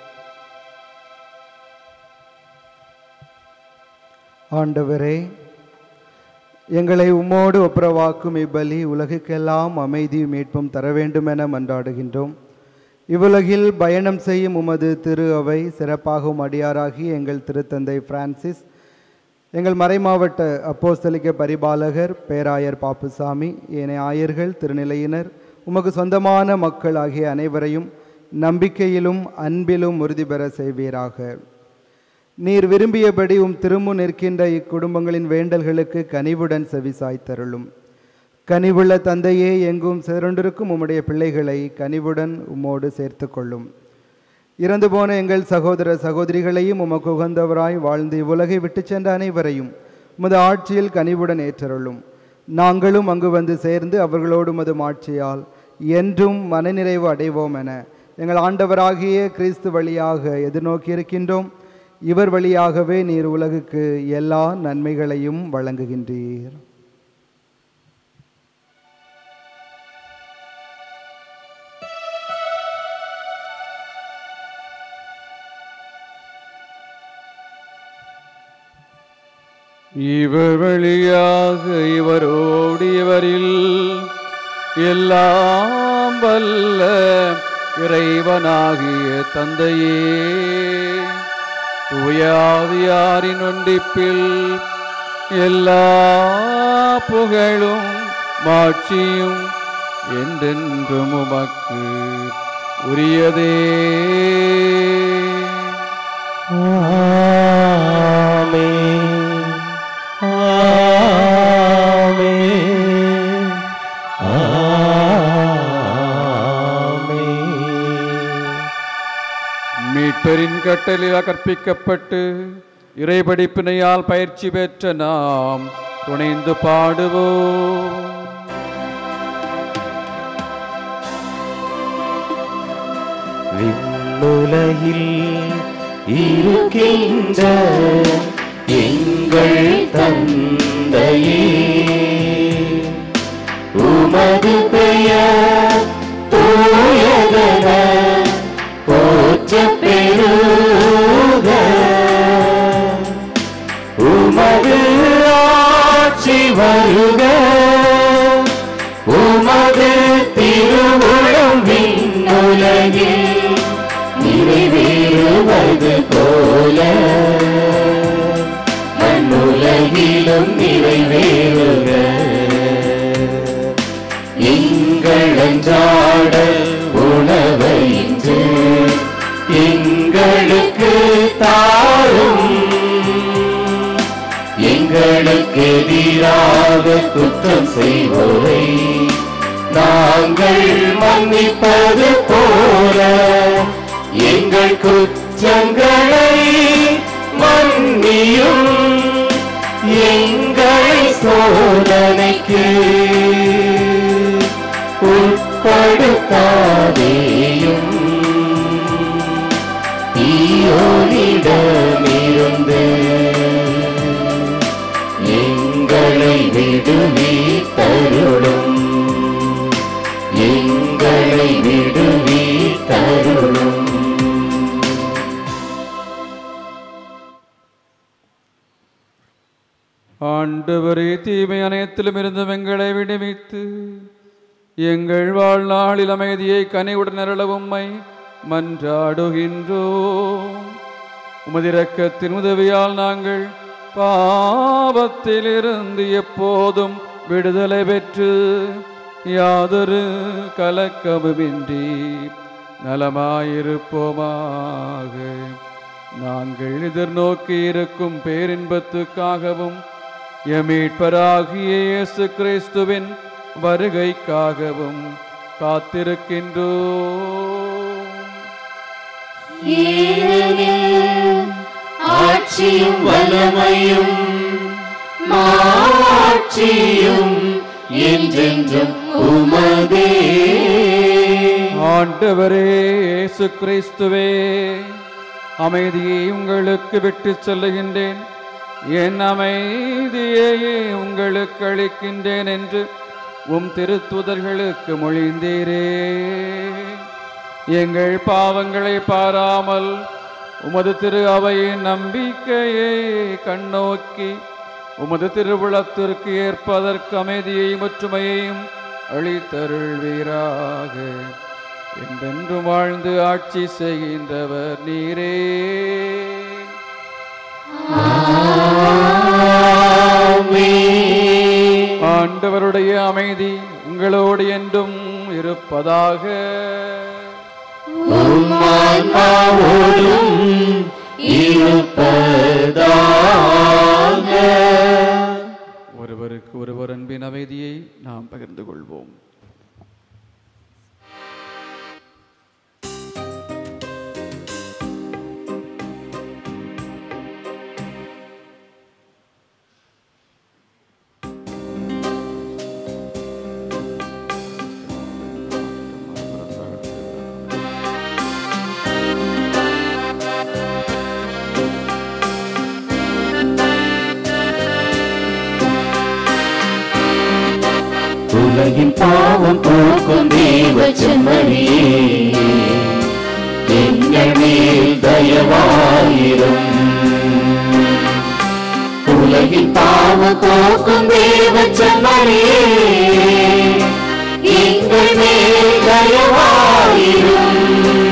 ஆண்டவரே எங்களை உம்மோடு ஒப்புரவாக்கும் இப்பலி உலகுக்கெல்லாம் அமைதியும் மீட்பும் தர வேண்டும் என மன்றாடுகின்றோம் இவ்வுலகில் பயணம் செய்யும் உமது திரு அவை சிறப்பாகவும் அடியாராகி எங்கள் திருத்தந்தை பிரான்சிஸ் எங்கள் மறைமாவட்ட அப்போஸ்தலிக்க பரிபாலகர் பேராயர் பாப்புசாமி ஏனைய ஆயர்கள் திருநிலையினர் உமக்கு சொந்தமான மக்கள் ஆகிய அனைவரையும் நம்பிக்கையிலும் அன்பிலும் உறுதி பெற செய்வீராக நீர் விரும்பியபடி உம் திரும்பு நிற்கின்ற இக்குடும்பங்களின் வேண்டல்களுக்கு கனிவுடன் செவிசாய்த்தருளும் கனிவுள்ள தந்தையே எங்கும் சிறண்டிருக்கும் உம்முடைய பிள்ளைகளை கனிவுடன் உம்மோடு சேர்த்து கொள்ளும் இறந்து போன எங்கள் சகோதர சகோதரிகளையும் உமக்கு உகந்தவராய் வாழ்ந்து இவ்வுலகை விட்டு சென்ற அனைவரையும் உமது ஆட்சியில் கனிவுடன் ஏற்றருளும் நாங்களும் அங்கு வந்து சேர்ந்து அவர்களோடு உமது ஆட்சியால் என்றும் மனநிறைவு அடைவோம் என எங்கள் ஆண்டவராகிய கிறிஸ்து வழியாக எதிர்நோக்கி இருக்கின்றோம் இவர் வழியாகவே நீர் உலகுக்கு எல்லா நன்மைகளையும் வழங்குகின்றீர் இவர் வழியாக இவரோடு இவரில் எல்லாம் வல்ல இறைவனாகிய தந்தையே தூயாதியாரின் ஒன்றிப்பில் எல்லா புகழும் மாட்சியும் என்றென்றும் உமக்கு உரியதே ஆமென். ஆமென். ஆமென். மீட்பரின் கட்டளையில் கற்பிக்கப்பட்டு இறைபடிப்பினையால் பயிற்சி பெற்ற நாம் துணைந்து பாடுவோம் விண்ணுலகில் இருக்கின்ற எங்கள் தந்தையே உமது பெயர் தூயதென போற்ற பெருக உமது ஆட்சி வருக உமது திருவுளம் விண்ணுலகில் நிறைவேறுவது போல மண்ணுலகிலும் நிறைவேறுக எங்கள் அன்றாட உணவை இன்று எங்களுக்கு தாரும் எங்களுக்கு எதிராக குற்றம் செய்வோரை நாங்கள் மன்னிப்பது போல எங்கள் குற்றங்களை மன்னியும் எங்களை சோதனைக்கு உட்படுத்தாதேயும் தீயோனிடமிருந்து எங்களை விடுவித்தருளும் எங்களை விடுவித்தருளும் ஆண்டவரே தீமை அனைத்திலும் இருந்தும் எங்களை விடுவித்து எங்கள் வாழ்நாளில் அமைதியை கனிவுடன் அருள உம்மை மன்றாடுகின்றோம் உமது இரக்கத்தின் உதவியால் நாங்கள் பாவத்திலிருந்து எப்போதும் விடுதலை பெற்று யாதொரு கலக்கமுமின்றி நலமாயிருப்போமாக நாங்கள் எதிர்நோக்கி இருக்கும் பேரின்பத்துக்காகவும் எமீட்பராகிய இயேசு கிறிஸ்துவின் வருகைக்காகவும் காத்திருக்கின்றோம் ஏனெனில் ஆட்சியும் வல்லமையும் மாட்சியும் என்றென்றும் உமதே ஆண்டவரே இயேசு கிறிஸ்துவே அமைதியை உங்களுக்கு விட்டு செல்லுகின்றேன் என் அமைதியையே உங்களுக்கு அளிக்கின்றேன் என்று உம் திருத்துதர்களுக்கு மொழிந்தீரே எங்கள் பாவங்களை பாராமல் உமது திரு அவையின் நம்பிக்கையை கண்ணோக்கி உமது திருவிழத்திற்கு ஏற்பதற்கு அமைதியையும் ஒற்றுமையையும் அளித்தருள்வீராக என்றென்று வாழ்ந்து ஆட்சி செய்கின்றவர் நீரே ஆண்டவருடைய அமைதி உங்களோடு என்றும் இருப்பதாக ஆன்மாவோடும் இருப்பதாக ஒருவருக்கு ஒருவர் அன்பின் அமைதியை நாம் பகிர்ந்து கொள்வோம் உலகின் பாவம் போக்கும் தேவ செம்மறியே எங்கள் மேல் தயவாயிரும் உலகின் பாவம் போக்கும் தேவ செம்மறியே எங்கள் மேல் தயவாயிரும்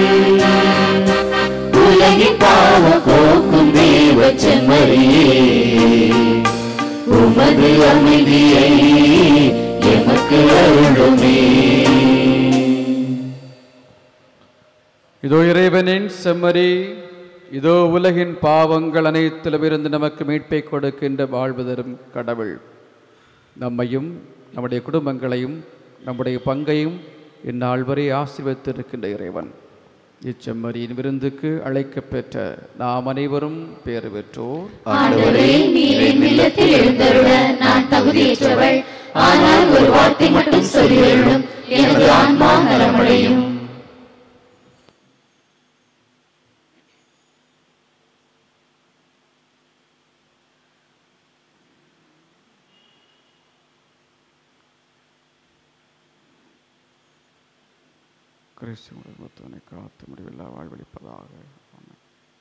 உலகின் பாவம் போக்கும் தேவ செம்மறியே உமது அமைதியை எமக்கு அருளுமே இதோ இறைவனின் செம்மறி இதோ உலகின் பாவங்கள் அனைத்திலும் இருந்து நமக்கு மீட்பை கொடுக்கின்ற வாழ்வு தரும் கடவுள் நம்மையும் நம்முடைய குடும்பங்களையும் நம்முடைய பங்கையும் இந்நாள் வரை ஆசீர்வதித்திருக்கின்ற இறைவன் இச்செம்மறியின் விருந்துக்கு அழைக்கப் பெற்ற நாம் அனைவரும் பேறு பெற்றோர் ஆண்டவரே நீர் என் இல்லத்தில் எழுந்தருள நான் தகுதியற்றவள் ஆனால் ஒரு வார்த்தை மட்டும் சொல்லியருளும் எனது ஆன்மா நலமடையும் கிறிஸ்து மருத்துவனை காத்து முடிவில்லா வாழ்வளிப்பதாக ஆமென்.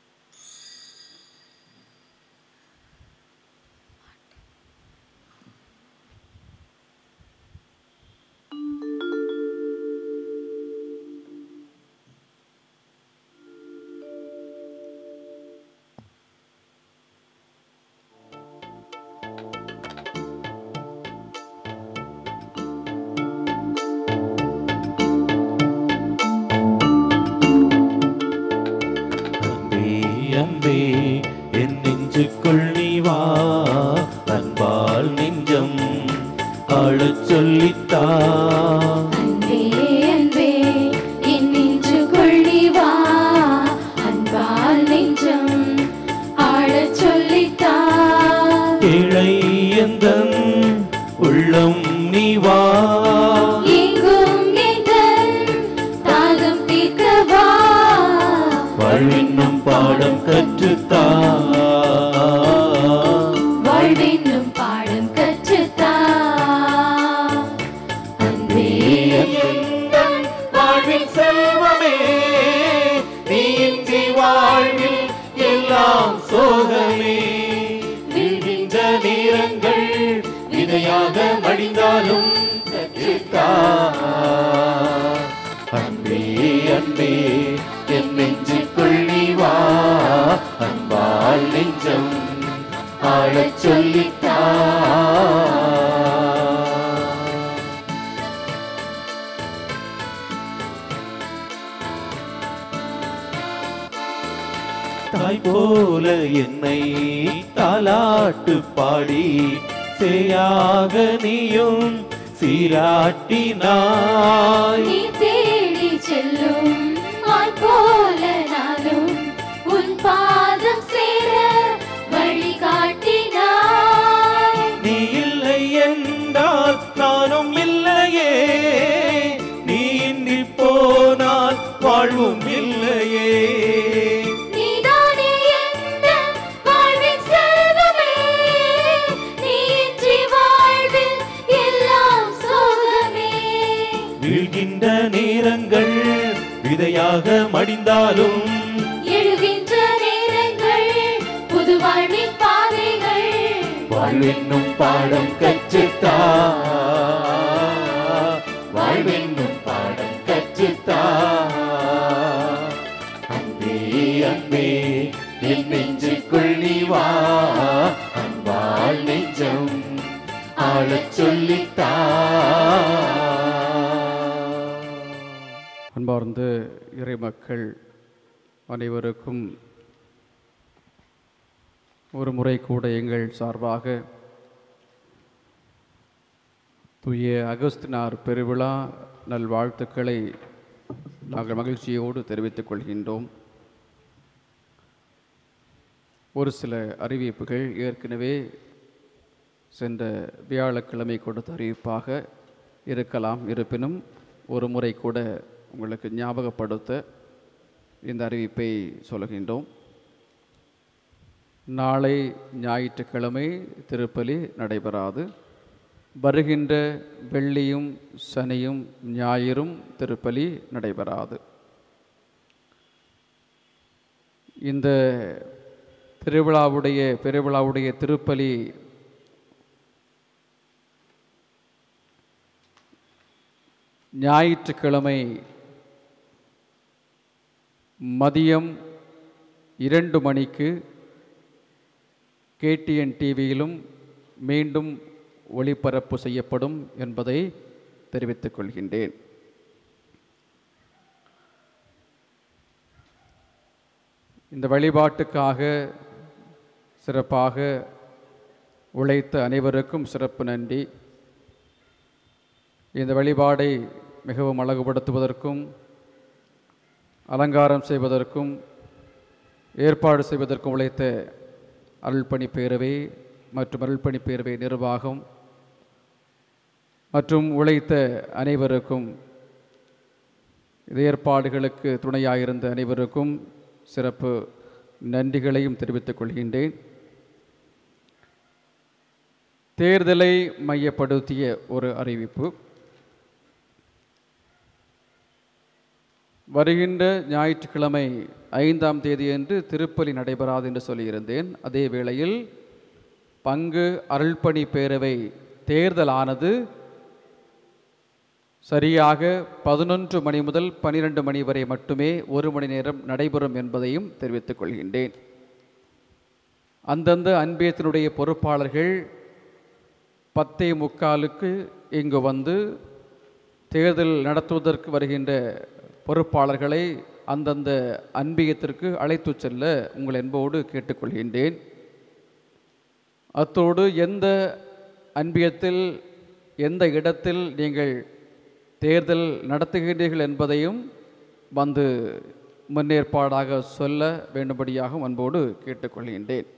அன்பே அன்பே என் நெஞ்சுக்குள் நீ வா அன்பால் நெஞ்சம் ஆளச் சொல்லித்தா அன்பே அன்பே என் நெஞ்சுக்குள் நீ வா அன்பால் நெஞ்சம் ஆளச் சொல்லித்தா கிளை எந்தன் உள்ளம் நீ வா எங்கும் எந்தன் தாகம் தீர்க்க வா வாழ்வென்னும் பாடம் கற்றுத்தா வாழ்வென்னும் பாடம் கற்றுத்தா அன்பே எந்தன் வாழ்வின் செல்வமே நீ இன்றி வாழ்வில் எல்லாம் சோகமே விழுகின்ற நேரங்கள் விதையாக மடிந்தாலும் கற்றுத்தா அன்பே அன்பே என் நெஞ்சுக்குள் நீ வா அன்பால் நெஞ்சம் ஆளச் சொல்லித்தா தாய் போல என்னை தாலாட்டு பாடி சேயாக நீயும் சீராட்டினாய் நீ தேடி செல்லும் ஆள் போல நானும் உன் பாதம் சேர வழி காட்டினாய் நீ இல்லை என்றால் நானும் இல்லையே நீ இன்றி போனால் வாழ்வும் இல்லையே நீதானே எந்த வாழ்வின் செல்வமே நீ இன்றி வாழ்வில் எல்லாம் சோகமே வீழ்கின்ற நேரங்கள் விதையாக மடிந்தாலும் எழுகின்ற நேரங்கள் புது வாழ்வின் பாதைகள் வாழ்வென்னும் பாடம் கற்றுத்தா வாழ்வென்னும் பாடம் கற்றுத்தா அன்பே அன்பே என் நெஞ்சுக்குள் நீ வா அன்பால் நெஞ்சம் ஆளச் சொல்லித்தா அன்பார்ந்த இறைமக்கள் அனைவருக்கும் ஒரு முறை கூட எங்கள் சார்பாக தூய அகஸ்தினார் பெருவிழா நல்வாழ்த்துக்களை நாங்கள் மகிழ்ச்சியோடு தெரிவித்துக் கொள்கின்றோம் ஒரு சில அறிவிப்புகள் ஏற்கனவே சென்ற வியாழக்கிழமை கொடுத்த அறிவிப்பாக இருக்கலாம் இருப்பினும் ஒரு முறை கூட உங்களுக்கு ஞாபகப்படுத்த இந்த அறிவிப்பை சொல்கின்றோம் நாளை ஞாயிற்றுக்கிழமை திருப்பலி நடைபெறாது வருகின்ற வெள்ளியும் சனியும் ஞாயிறும் திருப்பலி நடைபெறாது இந்த திருவிழாவுடைய பெருவிழாவுடைய திருப்பலி ஞாயிற்றுக்கிழமை மதியம் இரண்டு மணிக்கு கேடிஎன் டிவியிலும் மீண்டும் ஒளிபரப்பு செய்யப்படும் என்பதை தெரிவித்துக் கொள்கின்றேன் இந்த வழிபாட்டுக்காக சிறப்பாக உழைத்த அனைவருக்கும் சிறப்பு நன்றி இந்த வழிபாடை மிகவும் அழகுபடுத்துவதற்கும் அலங்காரம் செய்வதற்கும் ஏற்பாடு செய்வதற்கும் உழைத்த அருள்பணி பேரவை மற்றும் அருள்பணி பேரவை நிர்வாகம் மற்றும் உழைத்த அனைவருக்கும் இந்த ஏற்பாடுகளுக்கு துணையாயிருந்த அனைவருக்கும் சிறப்பு நன்றிகளையும் தெரிவித்துக் கொள்கின்றேன் தேர்தலை மையப்படுத்திய ஒரு அறிவிப்பு வருகின்ற ஞாயிற்றுக்கிழமை ஐந்தாம் தேதியன்று திருப்பலி நடைபெறாது என்று சொல்லியிருந்தேன் அதே வேளையில் பங்கு அருள்பணி பேரவை தேர்தலானது சரியாக பதினொன்று மணி முதல் பனிரெண்டு மணி வரை மட்டுமே ஒரு மணி நேரம் நடைபெறும் என்பதையும் தெரிவித்துக் கொள்கின்றேன் அந்தந்த அன்பியத்தினுடைய பொறுப்பாளர்கள் பத்தே முக்காலுக்கு இங்கு வந்து தேர்தல் நடத்துவதற்கு வருகின்ற பொறுப்பாளர்களை அந்தந்த அன்பியத்திற்கு அழைத்து செல்ல உங்கள் என்போடு கேட்டுக்கொள்கின்றேன் அத்தோடு எந்த அன்பியத்தில் எந்த இடத்தில் நீங்கள் தேர்தல் நடத்துகின்றீர்கள் என்பதையும் வந்து முன்னேற்பாடாக சொல்ல வேண்டும்படியாக அன்போடு கேட்டுக்கொள்கின்றேன்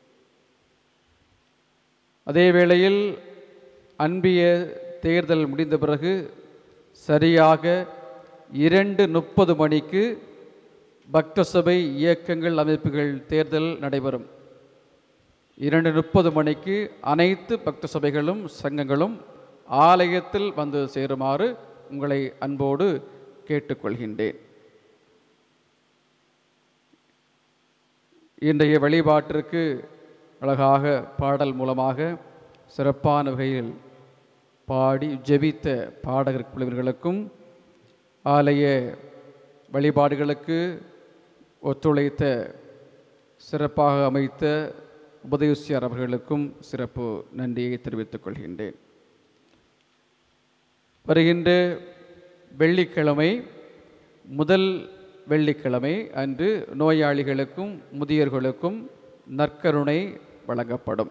அதே வேளையில் அன்பிய தேர்தல் முடிந்த பிறகு சரியாக இரண்டு முப்பது மணிக்கு பக்த சபை இயக்கங்கள் அமைப்புகள் தேர்தல் நடைபெறும் இரண்டு முப்பது மணிக்கு அனைத்து பக்த சபைகளும் சங்கங்களும் ஆலயத்தில் வந்து சேருமாறு உங்களை அன்போடு கேட்டுக்கொள்கின்றேன் இன்றைய வழிபாட்டிற்கு அழகாக பாடல் மூலமாக சிறப்பான வகையில் பாடி ஜெபித்த பாடகர் குழுவினர்களுக்கும் ஆலய வழிபாடுகளுக்கு ஒத்துழைத்த சிறப்பாக அமைத்த உபதேசியார் அவர்களுக்கும் சிறப்பு நன்றியை தெரிவித்துக் கொள்கின்றேன் வருகின்ற வெள்ளிக்கிழமை முதல் வெள்ளிக்கிழமை அன்று நோயாளிகளுக்கும் முதியோர்களுக்கும் நற்கருணை வழங்கப்படும்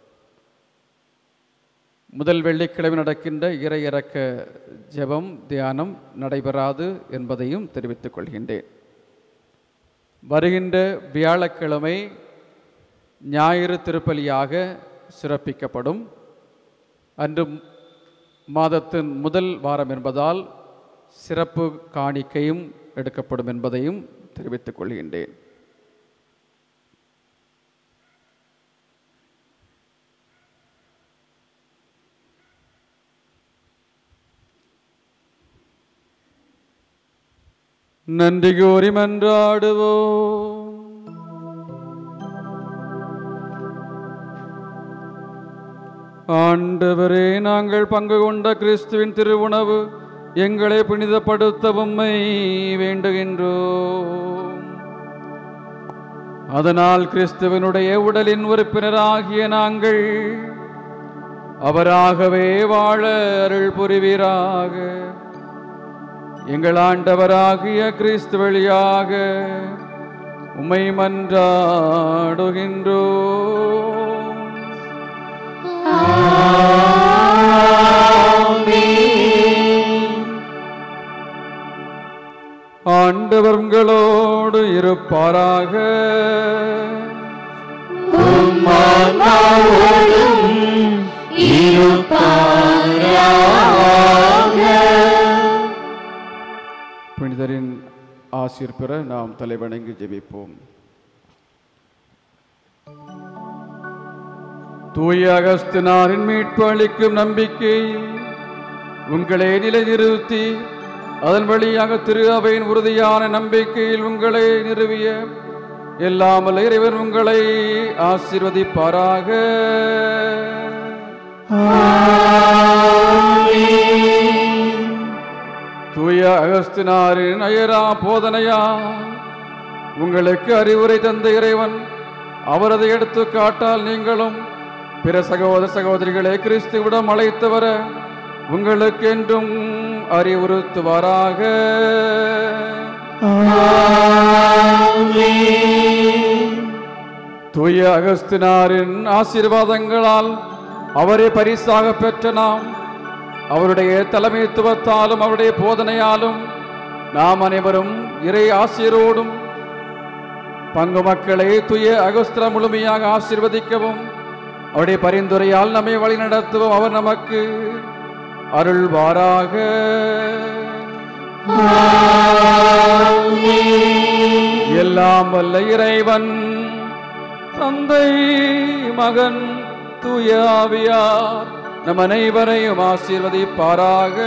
முதல் வெள்ளிக்கிழமை நடக்கின்ற இறையிறக்க ஜெபம் தியானம் நடைபெறாது என்பதையும் தெரிவித்துக் கொள்கின்றேன் வருகின்ற வியாழக்கிழமை ஞாயிறு திருப்பலியாக சிறப்பிக்கப்படும் அன்று மாதத்தின் முதல் வாரம் என்பதால் சிறப்பு காணிக்கையும் எடுக்கப்படும் என்பதையும் தெரிவித்துக் கொள்கின்றேன் நன்றி கூறி மன்றாடுவோம் ஆண்டவரே நாங்கள் பங்கு கொண்ட கிறிஸ்துவின் திருவுணவு எங்களை புனிதப்படுத்த உம்மை வேண்டுகின்றோம் அதனால் கிறிஸ்துவனுடைய உடலின் உறுப்பினராகிய நாங்கள் அவராகவே வாழ அருள் புரிவீராக எங்கள் ஆண்டவராகிய கிறிஸ்து வழியாக உம்மை மன்றாடுகின்றோம் ஆண்டவர் உங்களோடு இருப்பாராக புனிதரின் ஆசிர் பெற நாம் தலைவணங்கி ஜெபிப்போம் தூய அகஸ்தினாரின் மீட்பு அளிக்கும் நம்பிக்கை உங்களை நிலைநிறுத்தி அதன் வழியாக திரு அவையின் உறுதியான நம்பிக்கையில் உங்களை நிறுவிய எல்லாமல் இறைவன் உங்களை ஆசீர்வதிப்பாராக தூய அகஸ்தினாரின் அயரா போதனையா உங்களுக்கு அறிவுரை தந்த இறைவன் அவரது எடுத்து காட்டால் நீங்களும் பிற சகோதர சகோதரிகளை கிறிஸ்துவிடம் அழைத்து வர உங்களுக்கு என்றும் அறிவுறுத்துவாராக தூய அகஸ்தினாரின் ஆசீர்வாதங்களால் அவரை பரிசாக பெற்ற நாம் அவருடைய தலைமைத்துவத்தாலும் அவருடைய போதனையாலும் நாம் அனைவரும் இறை ஆசிரியரோடும் பங்கு மக்களை துய அகஸ்திர முழுமையாக ஆசீர்வதிக்கவும் அவருடைய பரிந்துரையால் நம்மை வழிநடத்தவும் அவர் நமக்கு அருள்வாராக எல்லாம் வல்ல இறைவன் தந்தை மகன் தூய ஆவியார் நம் அனைவரையும் ஆசீர்வதிப்பாராக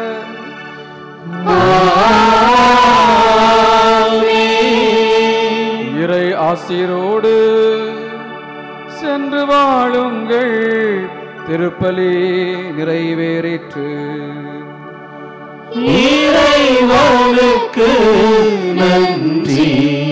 இறை ஆசீரோடு சென்று வாழுங்கள் திருப்பலி நிறைவேறிற்று இறைவனுக்கு நன்றி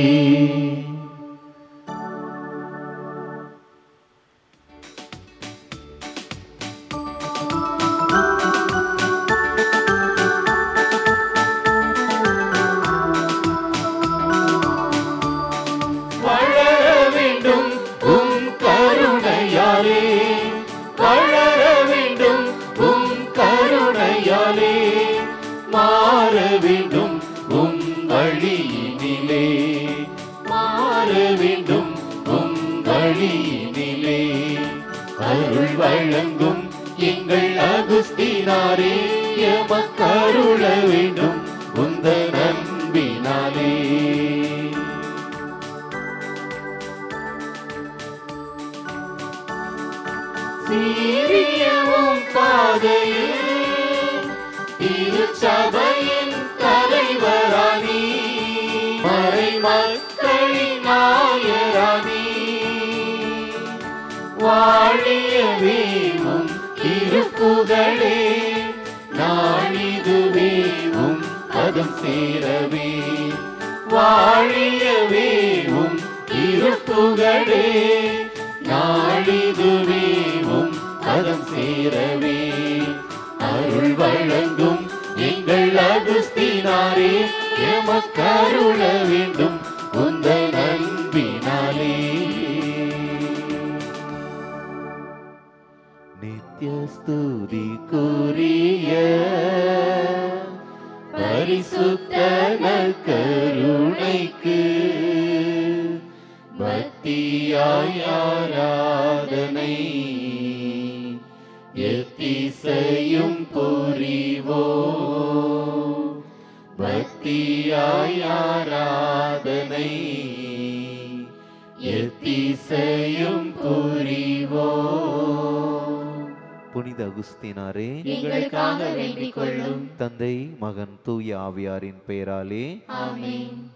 வளர வேண்டும் உம் கருணையாலே வளர வேண்டும் உம் கருணையாலே மாற வேண்டும் உம் வழியினிலே மாற வேண்டும் உம் வழியினிலே அருள் வழங்கும் எங்கள் அகுஸ்தினாரே எமக்கருள வேண்டும் உந்த நம்பினாலே சீரியமும் பாதையில் திருச்சபையின் தலைவரானி மறை மக்களின் நாயரானி வாழியவேவும் திருப்புகழே நாளிதுவேவும் பதம் சேரவே வாழியவேவும் திருப்புகழே நாளிதுவேவும் பதம் சேரவே அருள் வழங்கும் எங்கள் அகுஸ்தினாரே எம எமக்கருள வேண்டும் உந்த நண்பினாலே நித்ய ஸ்துதி கூறிய பரிசுத்த நற்கருணைக்கு பக்தியாய் ஆராதனை எத்திசையும் புரிவோ பக்தியாய் ஆராதனை எத்திசையும் புரிவோ புனித அகுஸ்தினாரே எங்களுக்காக வேண்டிக் கொள்ளும் தந்தை மகன் தூய ஆவியாரின் பெயராலே ஆமென்